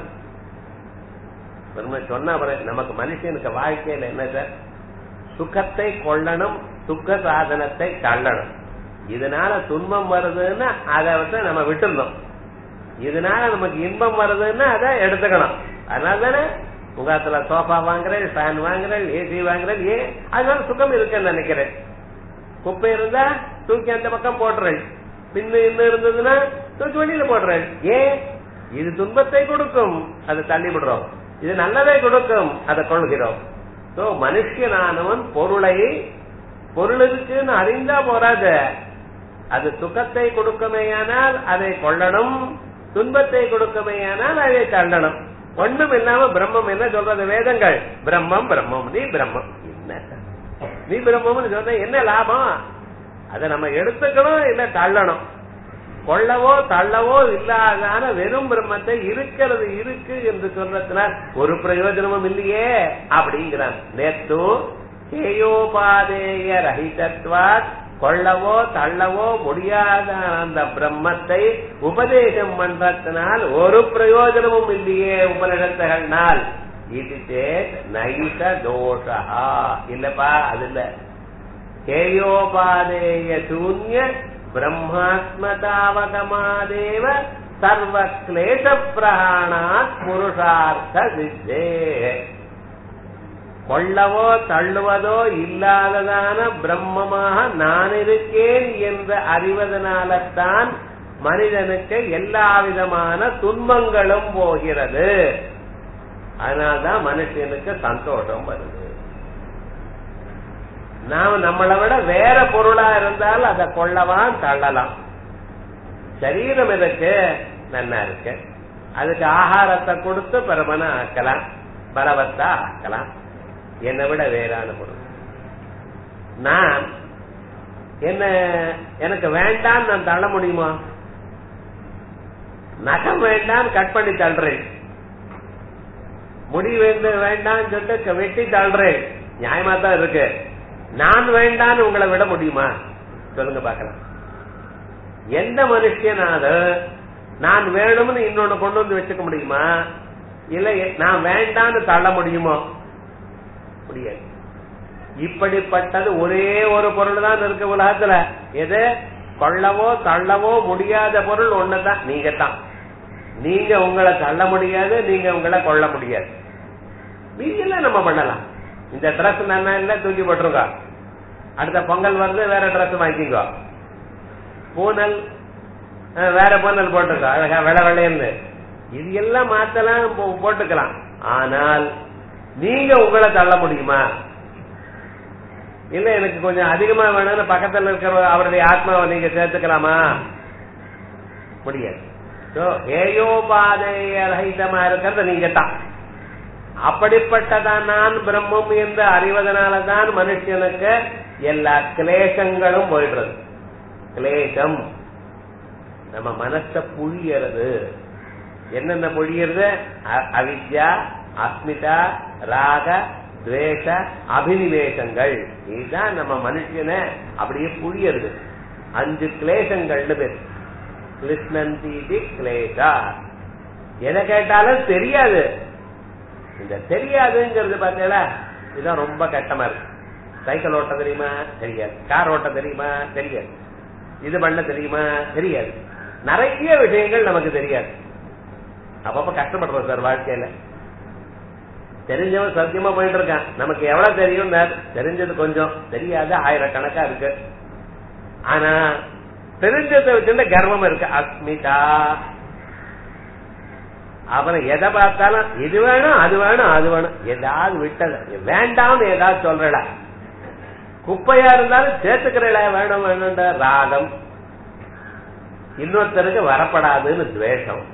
Speaker 2: பிரம்ம சொன்ன நமக்கு மனுஷனுக்கு வாழ்க்கையில என்ன சார் சுகத்தை கொள்ளணும் சுக்க சாதனத்தை தள்ளணும் இதனால துன்பம் வருதுன்னா அதை வந்து நம்ம விட்டுருந்தோம் இதனால நமக்கு இன்பம் வருதுன்னா அதை எடுத்துக்கணும் அதனால தானே உங்கத்துல சோஃபா வாங்குறேன் ஃபேன் வாங்குறேன் ஏசி வாங்குறேன் ஏன் அதனால சுகம் இருக்குன்னு நினைக்கிறேன் குப்பை இருந்தா தூக்கி அந்த பக்கம் போடுறேன் பின்னு இன்னும் இருந்ததுன்னா தூக்கி வெளியில போடுறேன் ஏன் இது துன்பத்தை கொடுக்கும் அதை தள்ளி விடுறோம் இது நல்லதை கொடுக்கும் அதை கொள்கிறோம் சோ மனுஷனானவன் பொருளை பொருள் இருக்குன்னு அறிந்தா போறாது அது சுகத்தை கொடுக்குமேயானால் அதை கொள்ளணும் துன்பத்தை கொடுக்குமேயானால் அதை தள்ளணும் ஒண்ணும் இல்லாம பிரம்மம் என்ன சொல்றது வேதங்கள் பிரம்மம் பிரம்மம் நீ பிரம்மம் என்ன நீ பிரம்மம்னு சொன்ன என்ன லாபம் அதை நம்ம எடுத்துக்கணும் இல்ல தள்ளணும் கொள்ளவோ தள்ளவோ இல்லாதான வெறும் பிரம்மத்தை இருக்கிறது இருக்கு என்று சொல்றதுனால் ஒரு பிரயோஜனமும் இல்லையே அப்படிங்கிறான் நேத்து ஹேயோபாதேய ரஹிதத்வாத் கொள்ளவோ தள்ளவோ முடியாத அந்த பிரம்மத்தை உபதேசம் பண்றதுனால் ஒரு பிரயோஜனமும் இல்லையே உபனிடத்துகள்னால் இது சேத் நைச தோஷா இல்லப்பா அது இல்ல ஹேயோபாதேய சூன்ய பிரம்மாத்மதாவகமாதேவ சர்வ கிளேச பிரகாணாத் புருஷார்த்த சித்தே கொள்ளவோ தள்ளுவதோ இல்லாததான பிரம்மமாக நான் இருக்கேன் என்று அறிவதனால்தான் மனிதனுக்கு எல்லா விதமான துன்பங்களும் போகிறது அதனால்தான் மனுஷனுக்கு சந்தோஷம் வருது நாம நம்மளை விட வேற பொருளா இருந்தால் அதை கொள்ளலாம் தள்ளலாம் சரீரம் இருக்கு நன்னா இருக்கு அதுக்கு ஆகாரத்தை கொடுத்து பரமன ஆக்கலாம் பலவத்தா ஆக்கலாம் என்னை விட வேறான பொருள் நான் என்ன எனக்கு வேண்டாம் நான் தள்ள முடியுமா நகம் வேண்டாம் கட் பண்ணி தள்ளுறேன் முடி வேண்டு வேண்டாம் சொல்லிட்டு வெட்டி தள்ளுறேன் நியாயமா தான் இருக்கு நான் வேண்டான்னு உங்களை விட முடியுமா சொல்லுங்க பாக்கலாம் எந்த மனுஷனாவது நான் வேணும்னு இன்னொன்னு கொண்டு வந்து வச்சுக்க முடியுமா இல்ல நான் வேண்டான்னு தள்ள முடியுமோ முடியாது இப்படிப்பட்டது ஒரே ஒரு பொருள் தான் இருக்கு உலகத்துல எது கொள்ளவோ தள்ளவோ முடியாத பொருள் ஒண்ணுதான் நீங்க தான் நீங்க உங்களை தள்ள முடியாது நீங்க உங்களை கொள்ள முடியாது மீதியெல்லாம் நம்ம பண்ணலாம் இந்த ட்ரெஸ் நல்லா இல்ல தூக்கி போட்டுருங்க அடுத்த பொங்கல் வருது வேற ட்ரெஸ் வாங்கிக்கோ பூனல் வேற பூனல் போட்டுக்கோ அழகா வெள வெள்ளையன்னு இது எல்லாம் மாத்தலாம் போட்டுக்கலாம் ஆனால் நீங்க உங்களை தள்ள முடியுமா இல்ல எனக்கு கொஞ்சம் அதிகமா வேணும்னு பக்கத்துல இருக்கிற அவருடைய ஆத்மாவை நீங்க சேர்த்துக்கலாமா முடியாது ஏயோபாதையரகிதமா இருக்கிறது நீங்க தான் அப்படிப்பட்டதான் நான் பிரம்மம் என்று அறிவதனாலதான் மனுஷனுக்கு எல்லா கிளேசங்களும் போயிடுறது கிளேசம் நம்ம மனச புழியறது என்னென்ன பொழியறது அவித்யா அஸ்மிதா ராக துவேஷ அபினிவேசங்கள் இதுதான் நம்ம மனுஷனை அப்படியே புழியறது அஞ்சு கிளேசங்கள்னு பேர் கிருஷ்ணந்தி கிளேசா எதை கேட்டாலும் தெரியாது இந்த தெரியாதுங்கிறது பார்த்தீங்களா இதுதான் ரொம்ப கட்டமா இருக்கு சைக்கிள் ஓட்ட தெரியுமா தெரியாது கார் ஓட்ட தெரியுமா தெரியாது இது பண்ண தெரியுமா தெரியாது நிறைய விஷயங்கள் நமக்கு தெரியாது அப்பப்ப கஷ்டப்படுறோம் சார் வாழ்க்கையில தெரிஞ்சவன் சத்தியமா போயிட்டு இருக்கான் நமக்கு எவ்வளவு தெரியும் தெரிஞ்சது கொஞ்சம் தெரியாத ஆயிரக்கணக்கா இருக்கு ஆனா தெரிஞ்சதை வச்சுட்டு கர்வம் இருக்கு அஸ்மிதா அப்புறம் எதை பார்த்தாலும் இது வேணும் அது வேணும் அது வேணும் ஏதாவது விட்டது வேண்டாம்னு ஏதாவது சொல்றடா குப்பையா இருந்தாலும் சேர்த்துக்கிறல வேணும் வேணும்ன்ற ராகம் இன்னொருத்தருக்கு வரப்படாதுன்னு துவேஷம்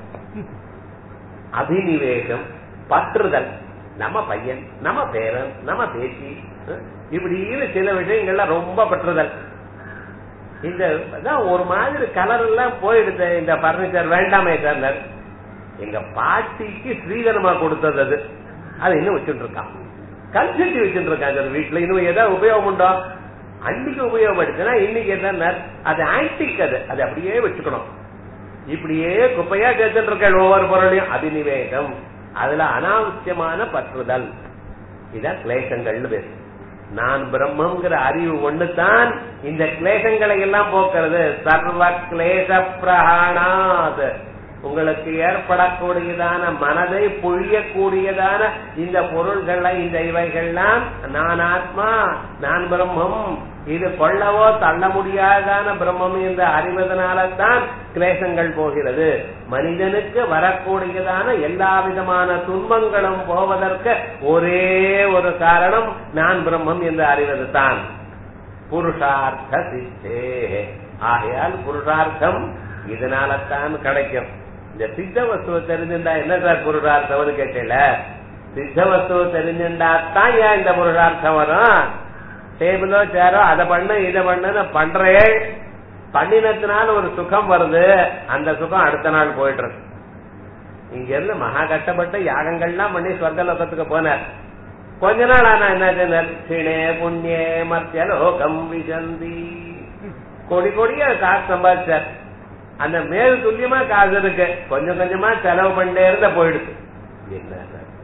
Speaker 2: அபினிவேசம் பற்றுதல் நம்ம பையன் நம்ம பேரன் நம்ம பேச்சு இப்படின்னு சில விஷயங்கள்லாம் ரொம்ப பற்றுதல் இந்த ஒரு மாதிரி கலர் எல்லாம் போயிடுது இந்த பர்னிச்சர் வேண்டாமே சார் எங்க பாட்டிக்கு ஸ்ரீதனமா கொடுத்தது அது அது இன்னும் வச்சுட்டு இருக்கான் கல்செட்டி வச்சுட்டு இருக்காங்க அது வீட்டுல இன்னும் ஏதாவது உபயோகம் உண்டோ அன்னைக்கு உபயோகப்படுத்தினா இன்னைக்கு என்ன அது ஆன்டிக் அது அது அப்படியே வச்சுக்கணும் இப்படியே குப்பையா சேர்த்துட்டு இருக்க ஒவ்வொரு பொருளையும் அபினிவேகம் அதுல அனாவசியமான பற்றுதல் இதான் கிளேசங்கள்னு பேரு நான் பிரம்மங்கிற அறிவு ஒண்ணுதான் இந்த கிளேசங்களை எல்லாம் போக்குறது சர்வ கிளேச பிரகாணாத் உங்களுக்கு ஏற்படக்கூடியதான மனதை பொழியக்கூடியதான இந்த பொருள்களை இந்த இவைகள்லாம் நான் ஆத்மா நான் பிரம்மம் இது கொள்ளவோ தள்ள முடியாதான பிரம்மம் என்று அறிவதனால தான் கிளேசங்கள் போகிறது மனிதனுக்கு வரக்கூடியதான எல்லா விதமான துன்பங்களும் போவதற்கு ஒரே ஒரு காரணம் நான் பிரம்மம் என்று அறிவது தான் புருஷார்த்த சித்தே ஆகையால் புருஷார்த்தம் இதனாலத்தான் கிடைக்கும் இந்த சித்த வஸ்துவை தெரிஞ்சுட்டா என்ன சார் புருஷார்த்தம்னு கேட்டல சித்த வஸ்துவை தெரிஞ்சுட்டா தான் ஏன் இந்த புருஷார்த்தம் வரும் டேபிளோ சேரோ அதை பண்ணு இதை பண்ணுன்னு பண்றேன் பண்ணினத்தினால ஒரு சுகம் வருது அந்த சுகம் அடுத்த நாள் போயிடுறது இங்க இருந்து மகா கஷ்டப்பட்டு யாகங்கள்லாம் பண்ணி சொர்க்க லோகத்துக்கு போனார் கொஞ்ச நாள் ஆனா என்ன சொன்னார் சிணே புண்ணிய மத்திய லோகம் விசந்தி கொடி கொடியா காசு சம்பாதிச்சார் அந்த மேல் துல்லியமா காசு இருக்கு கொஞ்சம் கொஞ்சமா செலவு பண்ணே இருந்த போயிடுது என்ன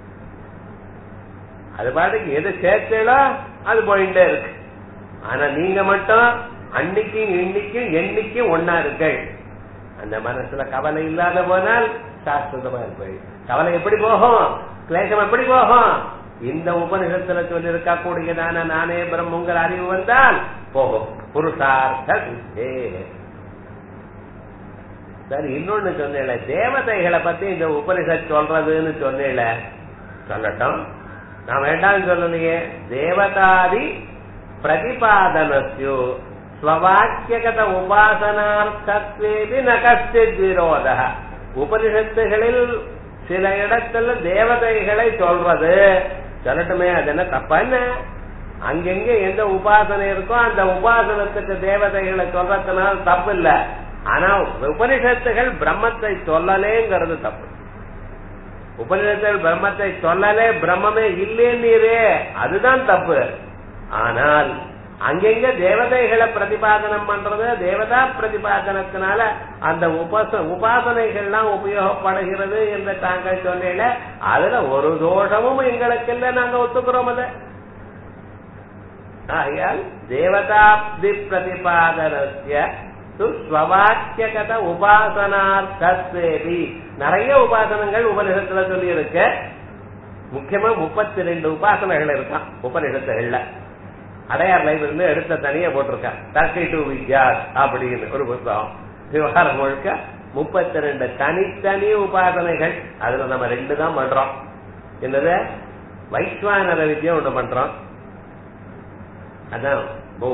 Speaker 2: அது பாட்டுக்கு எது சேர்த்தேளோ அது போயிட்டே இருக்கு ஆனா நீங்க மட்டும் அன்னைக்கும் இன்னைக்கும் என்னைக்கும் ஒன்னா இருக்கள் அந்த மனசுல கவலை இல்லாத போனால் சாஸ்வதமா இருப்பீள் கவலை எப்படி போகும் கிளேசம் எப்படி போகும் இந்த உபனிஷத்துல சொல்லி இருக்க கூடியதான நானே பிரம்மங்கிற அறிவு வந்தால் போகும் புருஷார்த்த சித்தே சரி இன்னொன்னு சொன்னேன் தேவதைகளை பத்தி இந்த உபனிஷத் சொல்றதுன்னு சொன்னேன் சொல்லட்டும் நான் வேண்டாம்னு சொல்லலையே தேவதாதி பிரதிபாதனஸ்யு ஸ்வவாக்கியகத உபாசனார்த்தத்வேபி ந கஷ்டித் விரோத உபனிஷத்துகளில் சில இடத்துல தேவதைகளை சொல்றது சொல்லட்டுமே அது என்ன தப்பா என்ன அங்கெங்க எந்த உபாசனை இருக்கோ அந்த உபாசனத்துக்கு தேவதைகளை சொல்றதுனால தப்பு இல்ல ஆனா உபனிஷத்துகள் பிரம்மத்தை சொல்லலேங்கிறது தப்பு உபநிடத்தில் பிரம்மத்தை சொல்லலே பிரம்மமே இல்லேன்னீரே அதுதான் தப்பு ஆனால் அங்கெங்க தேவதைகளை பிரதிபாதனம் பண்றது தேவதா பிரதிபாதனத்தினால அந்த உபாச உபாசனைகள்லாம் உபயோகப்படுகிறது என்று தாங்கள் சொன்னீங்க அதுல ஒரு தோஷமும் எங்களுக்கு இல்லை நாங்க ஒத்துக்கிறோம் அதை ஆகையால் தேவதாப்தி பிரதிபாதனஸ்ய சுஸ்வவாக்கியகத உபாசனார்த்தேபி நிறைய உபாசனங்கள் உபனிஷத்துல சொல்லி இருக்கு முக்கியமா முப்பத்தி ரெண்டு உபாசனைகள் இருக்கான் உபனிஷத்துகள்ல அடையார் லைப்ரரியில எடுத்த தனியா போட்டிருக்கான் தர்க்கை டு வித்யாஸ் அப்படின்னு ஒரு புத்தகம் விவகாரம் முழுக்க முப்பத்தி ரெண்டு தனித்தனி உபாசனைகள் அதுல நம்ம ரெண்டு தான் பண்றோம் என்னது வைஸ்வானர வித்யா ஒண்ணு பண்றோம் அதான்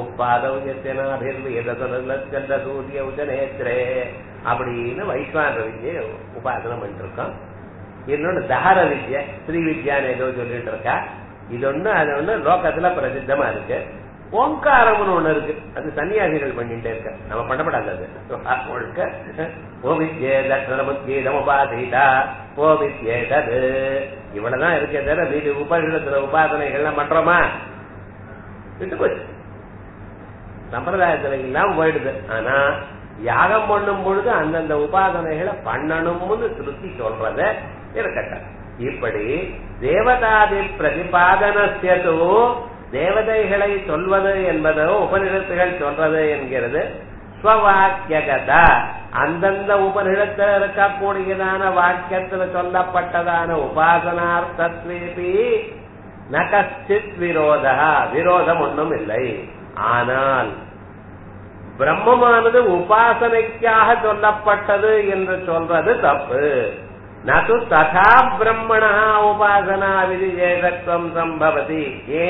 Speaker 2: சூரிய உஜநேத்திரே அப்படின்னு வைஸ்வான வித்யை உபாசனம் பண்ணிருக்கோம் இன்னொன்னு தஹர வித்ய ஸ்ரீ வித்யான்னு ஏதோ சொல்லிட்டு இருக்கா இது ஒண்ணு அது ஒண்ணு லோகத்துல பிரசித்தமா இருக்கு ஓங்காரம்னு ஒண்ணு இருக்கு அது சன்னியாசிகள் பண்ணிட்டே இருக்க நம்ம பண்ணப்படாது அது முழுக்க ஓவித்யே தட்சணமுத்கீதம் உபாசிதா ஓவித்யேதது இவ்வளவுதான் இருக்கே தவிர மீது உபநிடத்துல உபாசனைகள்லாம் பண்றோமா விட்டு போச்சு சம்பிரதாயத்துல எல்லாம் போயிடுது ஆனா யாகம் பண்ணும் பொழுது அந்தந்த உபாசனைகளை பண்ணணும்னு திருத்தி சொல்றத இருக்கட்டும் இப்படி தேவதாதி பிரதிபாதனத்தியதோ தேவதைகளை சொல்வது என்பதோ உபநிடத்துகள் சொல்றது என்கிறது ஸ்வவாக்கியகதா அந்தந்த உபநிடத்தில் இருக்கக்கூடியதான வாக்கியத்துல சொல்லப்பட்டதான உபாசனார்த்தத்வேபி ந கஷ்டித் விரோதா விரோதம் ஒன்றும் இல்லை ஆனால் பிரம்மமானது உபாசனைக்காக சொல்லப்பட்டது என்று சொல்றது தப்பு நது ததா பிரம்மணா உபாசனா விதிஜேதத்துவம் சம்பவதி ஏ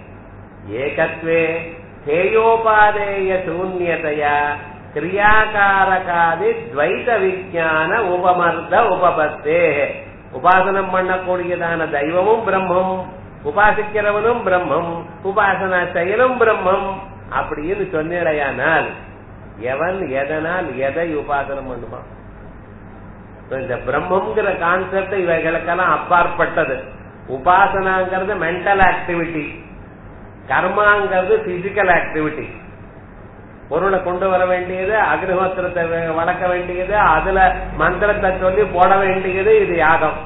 Speaker 2: ஏகத்வே ஹேயோபாதேய சூன்யதையா கிரியாகாரகாதி துவைத விஜான உபமர்த்த உபபத்தே உபாசனம் பண்ணக்கூடியதான தெய்வமும் பிரம்மம் உபாசிக்கிறவனும் பிரம்மம் உபாசனா செயலும் பிரம்மம் அப்படின்னு சொன்னேடையானால் எவன் எதனால் எதை உபாசனம் பண்ணுவான் இந்த பிரம்மங்கிற கான்செப்ட் இவைகளுக்கெல்லாம் அப்பாற்பட்டது உபாசனாங்கிறது மென்டல் ஆக்டிவிட்டி கர்மாங்கிறது பிசிக்கல் ஆக்டிவிட்டி பொருளை கொண்டு வர வேண்டியது அக்னிஹோத்திரத்தை வளர்க்க வேண்டியது அதுல மந்திரத்தை சொல்லி போட வேண்டியது இது யாகம்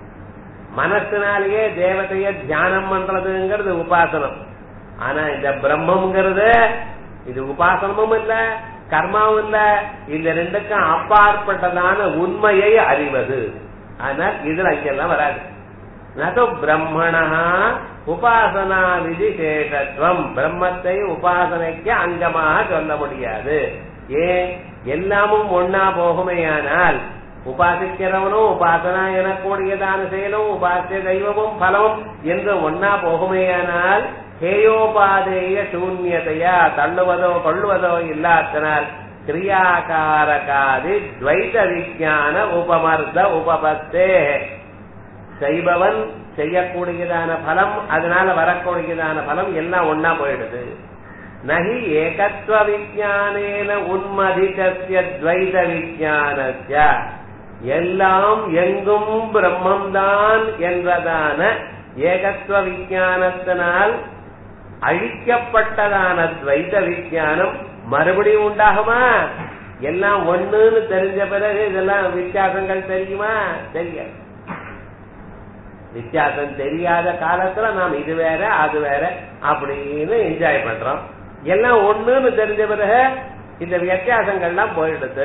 Speaker 2: மனசினாலேயே தேவதைய தியானம் பண்றதுங்கிறது உபாசனம் ஆனா இந்த பிரம்மங்கிறது இது உபாசனமும் இல்ல கர்மாவும் இல்ல இந்த ரெண்டுக்கும் அப்பாற்பட்டதான உண்மையை அறிவது ஆனால் இதுல அங்கெல்லாம் வராது நது பிரம்மணா உபாசனா விதி சேஷத்துவம் பிரம்மத்தை உபாசனைக்கு அங்கமாக சொல்ல முடியாது ஏன் எல்லாமும் ஒன்னா போகுமையானால் உபாசிக்கிறவனும் உபாசனா எனக்கூடியதான செயலும் உபாசிய தெய்வமும் பலமும் என்று ஒன்னா போகுமேயானால் ஹேயோபாதேய சூன்யதையா தள்ளுவதோ கொள்ளுவதோ இல்லாதனால் கிரியாகாரகாதி துவைத விஜான உபமர்த்த உபபத்தே செய்பவன் செய்யக்கூடியதான பலம் அதனால வரக்கூடியதான பலம் எல்லாம் ஒன்னா போயிடுது நகி ஏகத்துவ விஜானேன உன்மதிகசிய துவைத விஜானஸ்ய எல்லாம் எங்கும் பிரம்மம்தான் என்றதான ஏகத்துவ விஜானத்தினால் அழிக்கப்பட்டதான துவைத விஜானம் மறுபடியும் உண்டாகுமா எல்லாம் ஒண்ணுன்னு தெரிஞ்ச பிறகு இதெல்லாம் வித்தியாசங்கள் தெரியுமா தெரியாது வித்தியாசம் தெரியாத காலத்துல நாம் இது வேற அது வேற அப்படின்னு என்ஜாய் பண்றோம் எல்லாம் ஒண்ணுன்னு தெரிஞ்ச பிறகு இந்த வித்தியாசங்கள்லாம் போயிடுது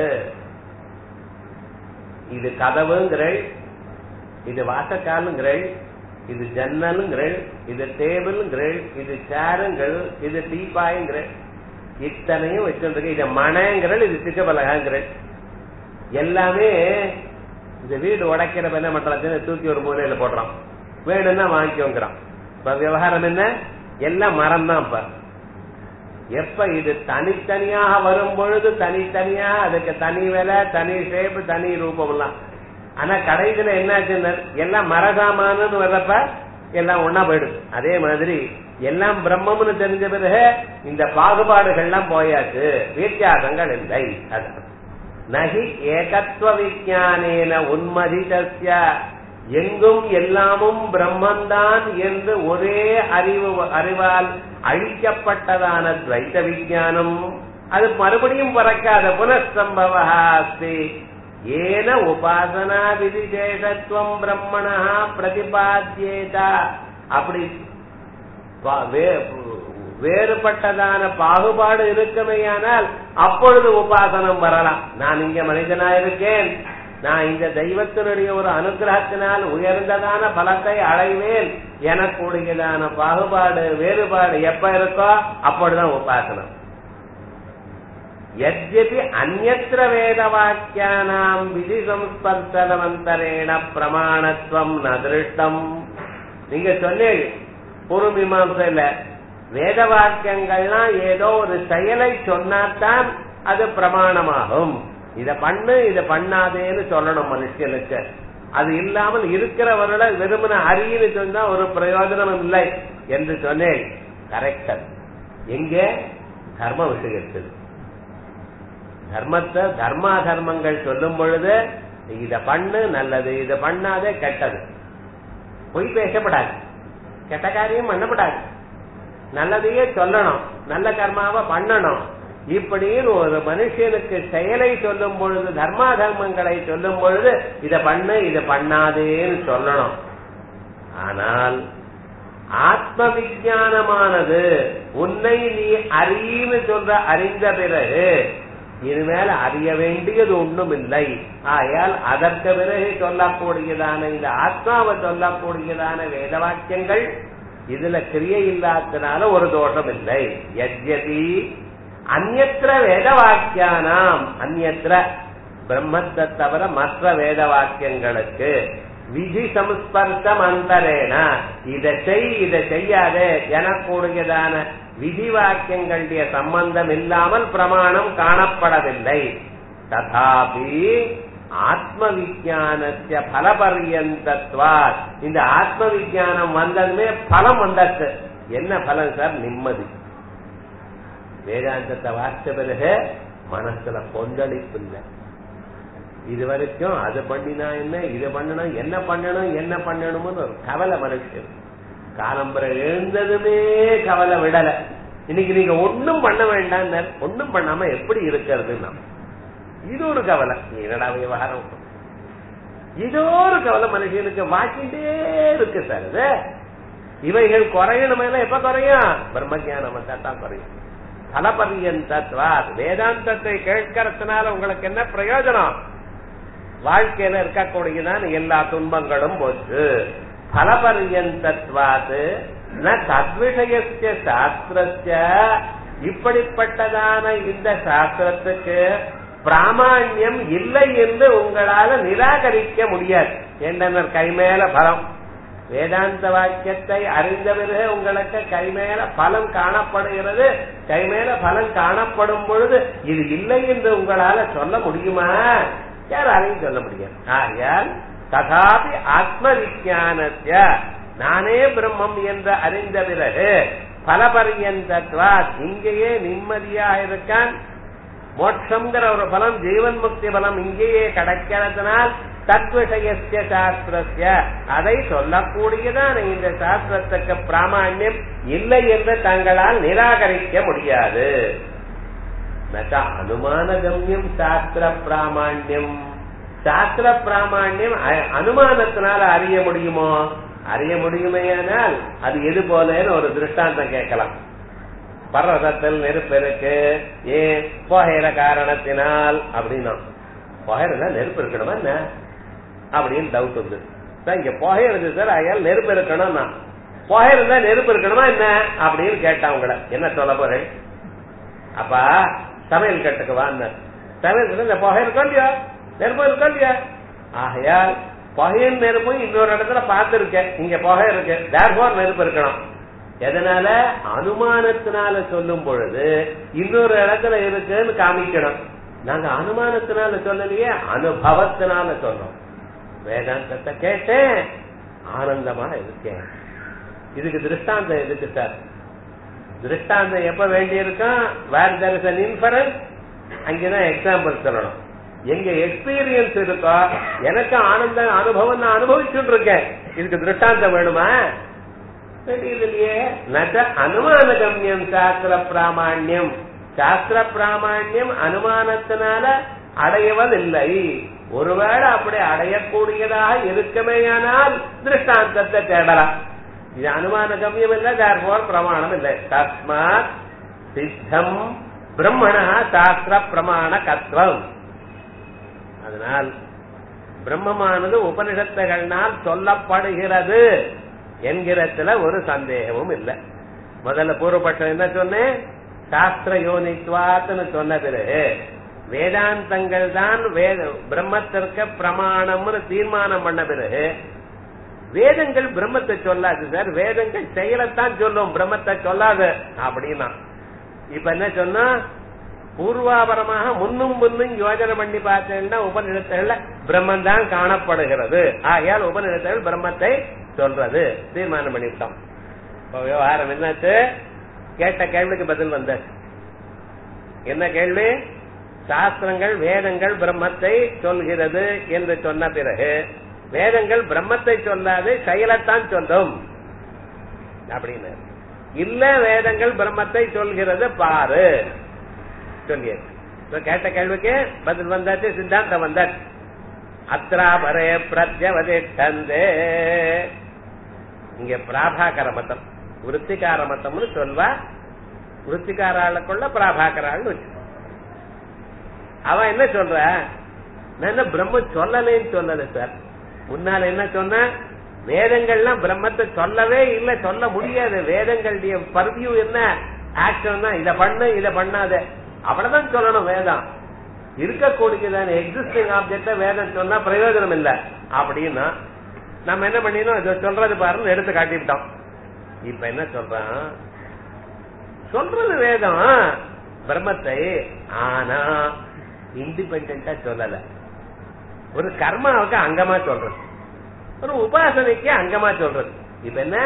Speaker 2: இது கதவுங்கிறள் இது வாசக்காலுங்கிறள் இது ஜன்னலுங்கிறள் இது டேபிள்ங்கிறள் இது சேருங்கள் இது டீப்பாய்ங்கிறள் இத்தனையும் வச்சுருக்கு இது மனைங்கிறள் இது சிக்கபலகாங்கிறள் எல்லாமே இந்த வீடு உடைக்கிறப்ப என்ன பண்றதுன்னு தூக்கி ஒரு மூலையில போடுறோம் வேணும்னா வாங்கிக்கோங்கிறான் இப்ப விவகாரம் என்ன எல்லாம் மரம் தான் இப்ப எப்ப இது தனித்தனியாக வரும் பொழுது தனித்தனியா அதுக்கு தனி விலை தனி ஷேப் தனி ரூபம் எல்லாம் ஆனா கடைசியில என்னாச்சுன்னு எல்லாம் மரசாமான்னு வர்றப்ப எல்லாம் ஒன்னா போயிடுது அதே மாதிரி எல்லாம் பிரம்மம்னு தெரிஞ்ச பிறகு இந்த பாகுபாடுகள்லாம் போயாச்சு வித்தியாசங்கள் இல்லை அது நகி ஏகத்துவ விஜானேன உன்மதிதஸ்ய எங்கும் எல்லாமும் பிரம்மந்தான் என்று ஒரே அறிவு அறிவால் அழிக்கப்பட்டதான துவைத விஜானம் அது மறுபடியும் பறக்காத புனஸ்தம்பவா அஸ்தி ஏன உபாசனா விதிசேஷத்துவம் பிரம்மணா பிரதிபாத்தியேதா அப்படி பா- வே- வேறுபட்டதான பாகுபாடு இருக்குமேயானால் அப்பொழுது உபாசனம் வரலாம் நான் இங்க மனிதனா இருக்கேன் நான் இந்த தெய்வத்தினுடைய ஒரு அனுகிரகத்தினால் உயர்ந்ததான பலத்தை அடைவேன் எனக்கூடியதான பாகுபாடு வேறுபாடு எப்ப இருக்கோ அப்பொழுதுதான் உபாசனம் யத்யபி அந்நத்திர வேத வாக்கியானாம் விதி சம்ஸ்பர்சனவந்தரேண பிரமாணத்துவம் நதிருஷ்டம் நீங்க சொன்னீங்க பூர்வ மீமாசையில வேத வாக்கியங்கள்லாம் ஏதோ ஒரு செயலை சொன்னாதான் அது பிரமாணமாகும் இத பண்ணு இத பண்ணாதேன்னு சொல்லணும் மனுஷனுக்கு அது இல்லாமல் இருக்கிறவர்கள வெறுமன அறியின்னு சொன்னா ஒரு பிரயோஜனம் இல்லை என்று சொன்னேன் கரெக்ட் எங்கே தர்ம விஷயத்தில் தர்மத்தை தர்மா தர்மங்கள் சொல்லும் பொழுது இத பண்ணு நல்லது இத பண்ணாதே கெட்டது பொய் பேசப்படாது கெட்ட காரியம் பண்ணப்படாது நல்லதையே சொல்லணும் நல்ல கர்மாவை பண்ணணும் இப்படின்னு ஒரு மனுஷனுக்கு செயலை சொல்லும் பொழுது தர்மா தர்மங்களை சொல்லும் பொழுது இத பண்ணு இத பண்ணாதேன்னு சொல்லணும் ஆனால் ஆத்ம விஜயானமானது உன்னை நீ அறின்னு சொல்ற அறிந்த பிறகு இனிமேல் அறிய வேண்டியது ஒண்ணும் இல்லை ஆயால் அதற்கு பிறகு சொல்லக்கூடியதான இந்த ஆத்மாவை சொல்லக்கூடியதான வேத வாக்கியங்கள் இதுல கிரியை இல்லாதனால ஒரு தோஷம் இல்லை யத்யபி அந்நத்திர வேத வாக்கியானாம் அந்நத்திர பிரம்மத்தை தவிர மற்ற வேத வாக்கியங்களுக்கு விதி சம்ஸ்பர்சம் அந்தரேன இதை செய் இதை செய்யாதே எனக்கூடியதான விதி வாக்கியங்களுடைய சம்பந்தம் இல்லாமல் பிரமாணம் காணப்படவில்லை ததாபி ஆத்ம விஜானத்திய பலபரியந்தத்வாத் இந்த ஆத்ம விஜானம் வந்ததுமே பலம் வந்தாச்சு என்ன பலம் சார் நிம்மதி வேதாந்தத்தை வாசித்த பிறகு மனசுல கொந்தளிப்பு இல்லை இது வரைக்கும் அது பண்ணினா என்ன இது பண்ணணும் என்ன பண்ணணும் என்ன பண்ணணும்னு ஒரு கவலை மனுஷன் காலம்பரை எழுந்ததுமே கவலை விடல இன்னைக்கு நீங்க ஒண்ணும் பண்ண வேண்டாம் ஒண்ணும் பண்ணாம எப்படி இருக்கிறது நம்ம இது ஒரு கவலை என்னடா விவகாரம் இதோ ஒரு கவலை மனுஷனுக்கு வாக்கிட்டே இருக்கு சார் இது இவைகள் குறையணும் எப்ப குறையும் பிரம்மஜானம் வந்தா தான் குறையும் பலபரியந்தத்வா வேதாந்தத்தை கேட்கறதுனால உங்களுக்கு என்ன பிரயோஜனம் வாழ்க்கையில இருக்கக்கூடியதான் எல்லா துன்பங்களும் போச்சு பலபரியந்தத்வாது ந தத்விஷயஸ்ய சாஸ்திரஸ்ய இப்படிப்பட்டதான இந்த சாஸ்திரத்துக்கு பிராமாண்யம் இல்லை என்று உங்களால நிராகரிக்க முடியாது என்றனர் கைமேல பலம் வேதாந்த வாக்கியத்தை அறிந்த பிறகு உங்களுக்கு கைமேல பலம் காணப்படுகிறது கைமேல பலம் காணப்படும் பொழுது இது இல்லை என்று உங்களால சொல்ல முடியுமா யாராலையும் சொல்ல முடியாது ஆகையால் ததாபி ஆத்ம விஜானத்திய நானே பிரம்மம் என்று அறிந்த பிறகு பலபரியந்தத்வா இங்கேயே நிம்மதியா இருக்கான் மோட்சங்கிற ஒரு பலம் ஜீவன் முக்தி பலம் இங்கேயே கிடைக்கிறதுனால் தத்விஷயஸ்ய சாஸ்திரஸ்ய அதை சொல்லக்கூடியதான இந்த சாஸ்திரத்துக்கு பிராமாண்யம் இல்லை என்று தங்களால் நிராகரிக்க முடியாது நச்ச அனுமான கம்யம் சாஸ்திர பிராமாண்யம் சாஸ்திர பிராமாண்யம் அ- அனுமானத்தினால அறிய முடியுமோ அறிய முடியுமேயானால் அது எது போலன்னு ஒரு திருஷ்டாந்தம் கேட்கலாம் பர்வதத்தில் நெருப்பு இருக்கு ஏன் புகையிற காரணத்தினால் அப்படின்னா புகையிறதா நெருப்பு இருக்கணுமா என்ன அப்படின்னு டவுட் வந்து சார் இங்க புகை இருக்கு சார் அயால் நெருப்பு இருக்கணும்னா புகை இருந்தா நெருப்பு இருக்கணுமா என்ன அப்படின்னு கேட்டான் உங்களை என்ன சொல்ல போறேன் அப்பா சமையல் கட்டுக்கு வாங்க சமையல் கட்டு இந்த புகை இருக்கா இல்லையா நெருப்பு இருக்கா இல்லையா ஆகையால் புகையின் நெருப்பும் இன்னொரு இடத்துல பார்த்திருக்கேன் இங்க புகை இருக்கு தேர்ஃபோர் நெருப்பு இருக்கணும் எதனால அனுமானத்தினால சொல்லும் பொழுது இன்னொரு இடத்துல இருக்குன்னு காமிக்கணும் நாங்க அனுமானத்தினால சொல்லலையே அனுபவத்தினால சொல்றோம் வேதாந்தத்தை கேட்டேன் ஆனந்தமா இருக்கேன் இதுக்கு திருஷ்டாந்தம் எதுக்கு சார் திருஷ்டாந்தம் எப்ப வேண்டியிருக்கும் where there is an inference அங்கதான் எக்ஸாம்பிள் சொல்லணும் எங்க எக்ஸ்பீரியன்ஸ் இருக்கோ எனக்கு ஆனந்த அனுபவம் நான் அனுபவிச்சுட்டு இருக்கேன் இதுக்கு திருஷ்டாந்தம் வேணுமா வேண்டியது இல்லையே நச்ச அனுமான கம்யம் சாஸ்திர பிராமாண்யம் சாஸ்திர பிராமாண்யம் அனுமானத்தினால அடையவதில்லை ஒருவேளை அப்படி அடையக்கூடியதாக இருக்குமேயானால் திருஷ்டாந்தத்தை தேடலாம் இது அனுமான கம்யம் இல்லை தேர்போர் பிரமாணம் இல்லை தஸ்மாத் சித்தம் பிரம்மணா சாஸ்திர பிரமாண கத்வம் அதனால் பிரம்மமானது உபனிஷத்துகள்னால் சொல்லப்படுகிறது என்கிறதுல ஒரு சந்தேகமும் இல்லை முதல்ல பூர்வபட்சம் என்ன சொன்னேன் சாஸ்திர யோனித்வாத்துன்னு சொன்ன பிறகு வேதாந்தங்கள் தான் வேத பிரம்மத்திற்கு பிரமாணம்னு தீர்மானம் பண்ண பிறகு வேதங்கள் பிரம்மத்தை சொல்லாது சார் வேதங்கள் செயலைத்தான் சொல்லும் பிரம்மத்தை சொல்லாது அப்படின்னா இப்ப என்ன சொன்னா பூர்வாபரமாக முன்னும் முன்னும் யோஜனை பண்ணி பார்த்தேன்னா உபநிடத்தங்கள்ல பிரம்மன் தான் காணப்படுகிறது ஆகையால் உபநிடத்தங்கள் பிரம்மத்தை சொல்றது தீர்மானம் பண்ணிவிட்டோம் இப்போ விவகாரம் என்னாச்சு கேட்ட கேள்விக்கு பதில் வந்த என்ன கேள்வி சாஸ்திரங்கள் வேதங்கள் பிரம்மத்தை சொல்கிறது என்று சொன்ன பிறகு வேதங்கள் பிரம்மத்தை சொல்லாது செயலைத்தான் சொல்லும் அப்படின்னு இல்ல வேதங்கள் பிரம்மத்தை சொல்கிறது பாரு சொல்லியாச்சு கேட்ட கேள்விக்கு பதில் வந்தாச்சு சித்தாந்தம் வந்தாச்சு அத்ராபரே பிரத்யவதிஷ்டந்தே இங்க பிராபாகர மதம் விற்த்திகார மதம்னு சொல்வா விற்த்திகாராளுக்குள்ள பிராபாகராள்னு வச்சு அவன் என்ன சொல்ற நான் என்ன பிரம்ம சொல்லலைன்னு சொல்லல சார் முன்னால என்ன சொன்ன வேதங்கள்லாம் பிரம்மத்தை சொல்லவே இல்ல சொல்ல முடியாது வேதங்களுடைய பர்வியூ என்ன ஆக்ஷன் தான் இதை பண்ணு இதை பண்ணாத அவ்வளவுதான் சொல்லணும் வேதம் இருக்கக்கூடியதான எக்ஸிஸ்டிங் ஆப்ஜெக்ட வேதம் சொன்னா பிரயோஜனம் இல்ல அப்படின்னா நம்ம என்ன பண்ணினோம் இதை சொல்றது பாருன்னு எடுத்து காட்டிவிட்டோம் இப்ப என்ன சொல்றான் சொல்றது வேதம் பிரம்மத்தை ஆனா இண்டிபெண்டா சொல்லல ஒரு கர்மாவுக்கு அங்கமா சொல்றது ஒரு உபாசனைக்கு அங்கமா சொல்றது இப்ப என்ன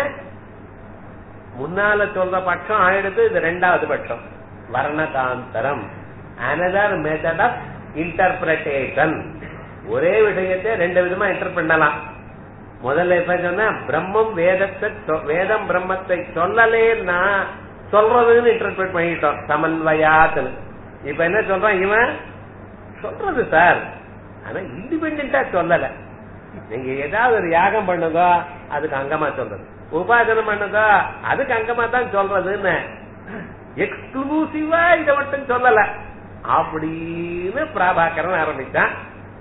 Speaker 2: முன்னால சொல்ற பட்சம் ஆயிடுத்து இது ரெண்டாவது பட்சம் வர்ணகாந்தரம் அனதர் மெத்தட் ஆஃப் இன்டர்பிரேஷன் ஒரே விஷயத்தை ரெண்டு விதமா இன்டர் பண்ணலாம் முதல்ல இப்ப சொன்ன பிரம்மம் வேதத்தை சொ- வேதம் பிரம்மத்தை சொல்லலேன்னா சொல்றதுன்னு இன்டர்பிரேட் பண்ணிட்டோம் சமன்வயாத்துன்னு இப்ப என்ன சொல்றான் இவன் சொல்றது சார் ஆனா இண்டிபெண்டா சொல்லல நீங்க ஏதாவது ஒரு யாகம் பண்ணுதோ அதுக்கு அங்கமா சொல்றது உபாசனம் பண்ணுதோ அதுக்கு அங்கமா தான் சொல்றதுன்னு எக்ஸ்க்ளூசிவா இதை மட்டும் சொல்லல அப்படின்னு பிராபாகரன் ஆரம்பிச்சான்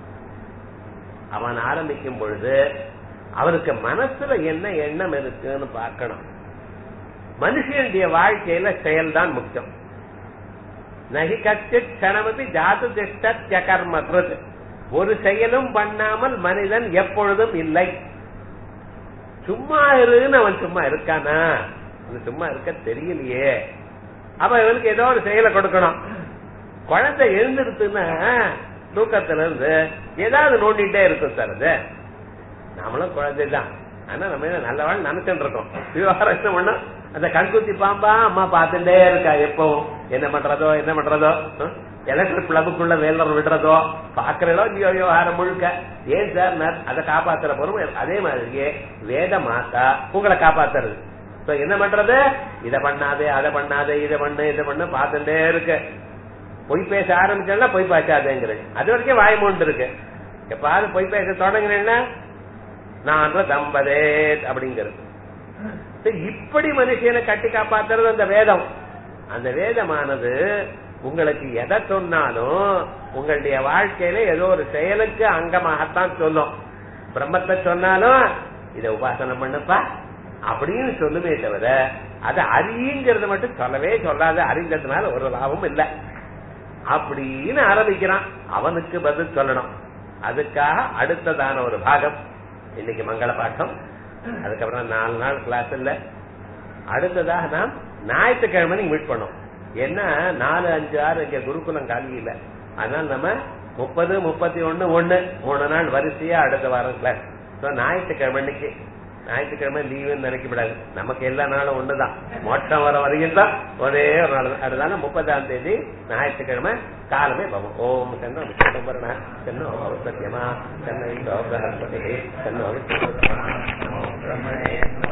Speaker 2: அவன் ஆரம்பிக்கும் பொழுது அவனுக்கு மனசுல என்ன எண்ணம் இருக்குன்னு பார்க்கணும் மனுஷனுடைய வாழ்க்கையில செயல்தான் முக்கியம் நகி கச்சு கணமதி ஜாது திஷ்டத்யகர்மகிருத் ஒரு செயலும் பண்ணாமல் மனிதன் எப்பொழுதும் இல்லை சும்மா இருன்னு அவன் சும்மா இருக்கானா அவன் சும்மா இருக்க தெரியலையே அப்ப இவனுக்கு ஏதோ ஒரு செயலை கொடுக்கணும் குழந்தை எழுந்திருத்துன்னா தூக்கத்துல இருந்து ஏதாவது நோண்டிட்டே இருக்கும் சார் அது நாமளும் குழந்தை தான் ஆனா நம்ம என்ன நல்லவாள் நினைச்சுட்டு இருக்கோம் விவகாரம் என்ன பண்ணோம் அந்த கண்குத்தி பாம்பா அம்மா பார்த்துட்டே இருக்கா எப்பவும் என்ன பண்றதோ என்ன பண்றதோ எலக்ட்ரிக் பிளவுக்குள்ள வேலர் விடுறதோ பாக்குறதோ இல்லையோ விவகாரம் முழுக்க ஏன் சார் நான் அதை காப்பாத்துற பொறுமை அதே மாதிரியே வேத மாத்தா உங்களை காப்பாத்துறது So, என்ன பண்றது இத பண்ணாதே அதை பண்ணாதே இதை பண்ணு இதை பண்ணு பார்த்துட்டே இருக்கு பொய் பேச ஆரம்பிச்சா பொய் பேசாதேங்கிறது அது வரைக்கும் வாய் மூண்டு இருக்கு எப்பாவது பொய் பேச தொடங்குறேன்னா நான் தம்பதே அப்படிங்கிறது சரி, இப்படி மனுஷனை கட்டி காப்பாத்துறது அந்த வேதம் அந்த வேதமானது உங்களுக்கு எதை சொன்னாலும் உங்களுடைய வாழ்க்கையில ஏதோ ஒரு செயலுக்கு அங்கமாகத்தான் சொல்லும் பிரம்மத்தை சொன்னாலும் இத உபாசனம் பண்ணுப்பா அப்படின்னு சொல்லுமே தவிர அதை அறியுங்கிறத மட்டும் சொல்லவே சொல்லாத அறிஞ்சதுனால ஒரு லாபம் இல்லை அப்படின்னு ஆரம்பிக்கிறான் அவனுக்கு பதில் சொல்லணும் அதுக்காக அடுத்ததான ஒரு பாகம் இன்னைக்கு மங்கள பாட்டம் அதுக்கப்புறம் நாலு நாள் கிளாஸ் இல்ல அடுத்ததாக நாம் ஞாயிற்றுக்கிழமை நீங்க மீட் பண்ணோம் ஏன்னா நாலு அஞ்சு ஆறு இங்க குருகுலம் காலி இல்ல அதனால நம்ம முப்பது முப்பத்தி ஒண்ணு ஒண்ணு மூணு நாள் வரிசையா அடுத்த வாரம் கிளாஸ் ஞாயிற்றுக்கிழமை இன்னைக்கு ஞாயிற்றுக்கிழமை லீவுன்னு நினைக்கப்படாது நமக்கு எல்லா நாளும் ஒண்ணுதான் மோட்டம் வர வரைக்கும் தான் ஒரே ஒரு நாள் தான். அதனால முப்பதாம் தேதி ஞாயிற்றுக்கிழமை காலமே பவம் ஓம் சென்னோ விஷ்ணுபரண சென்னோ சத்தியமா சென்னை சென்னோ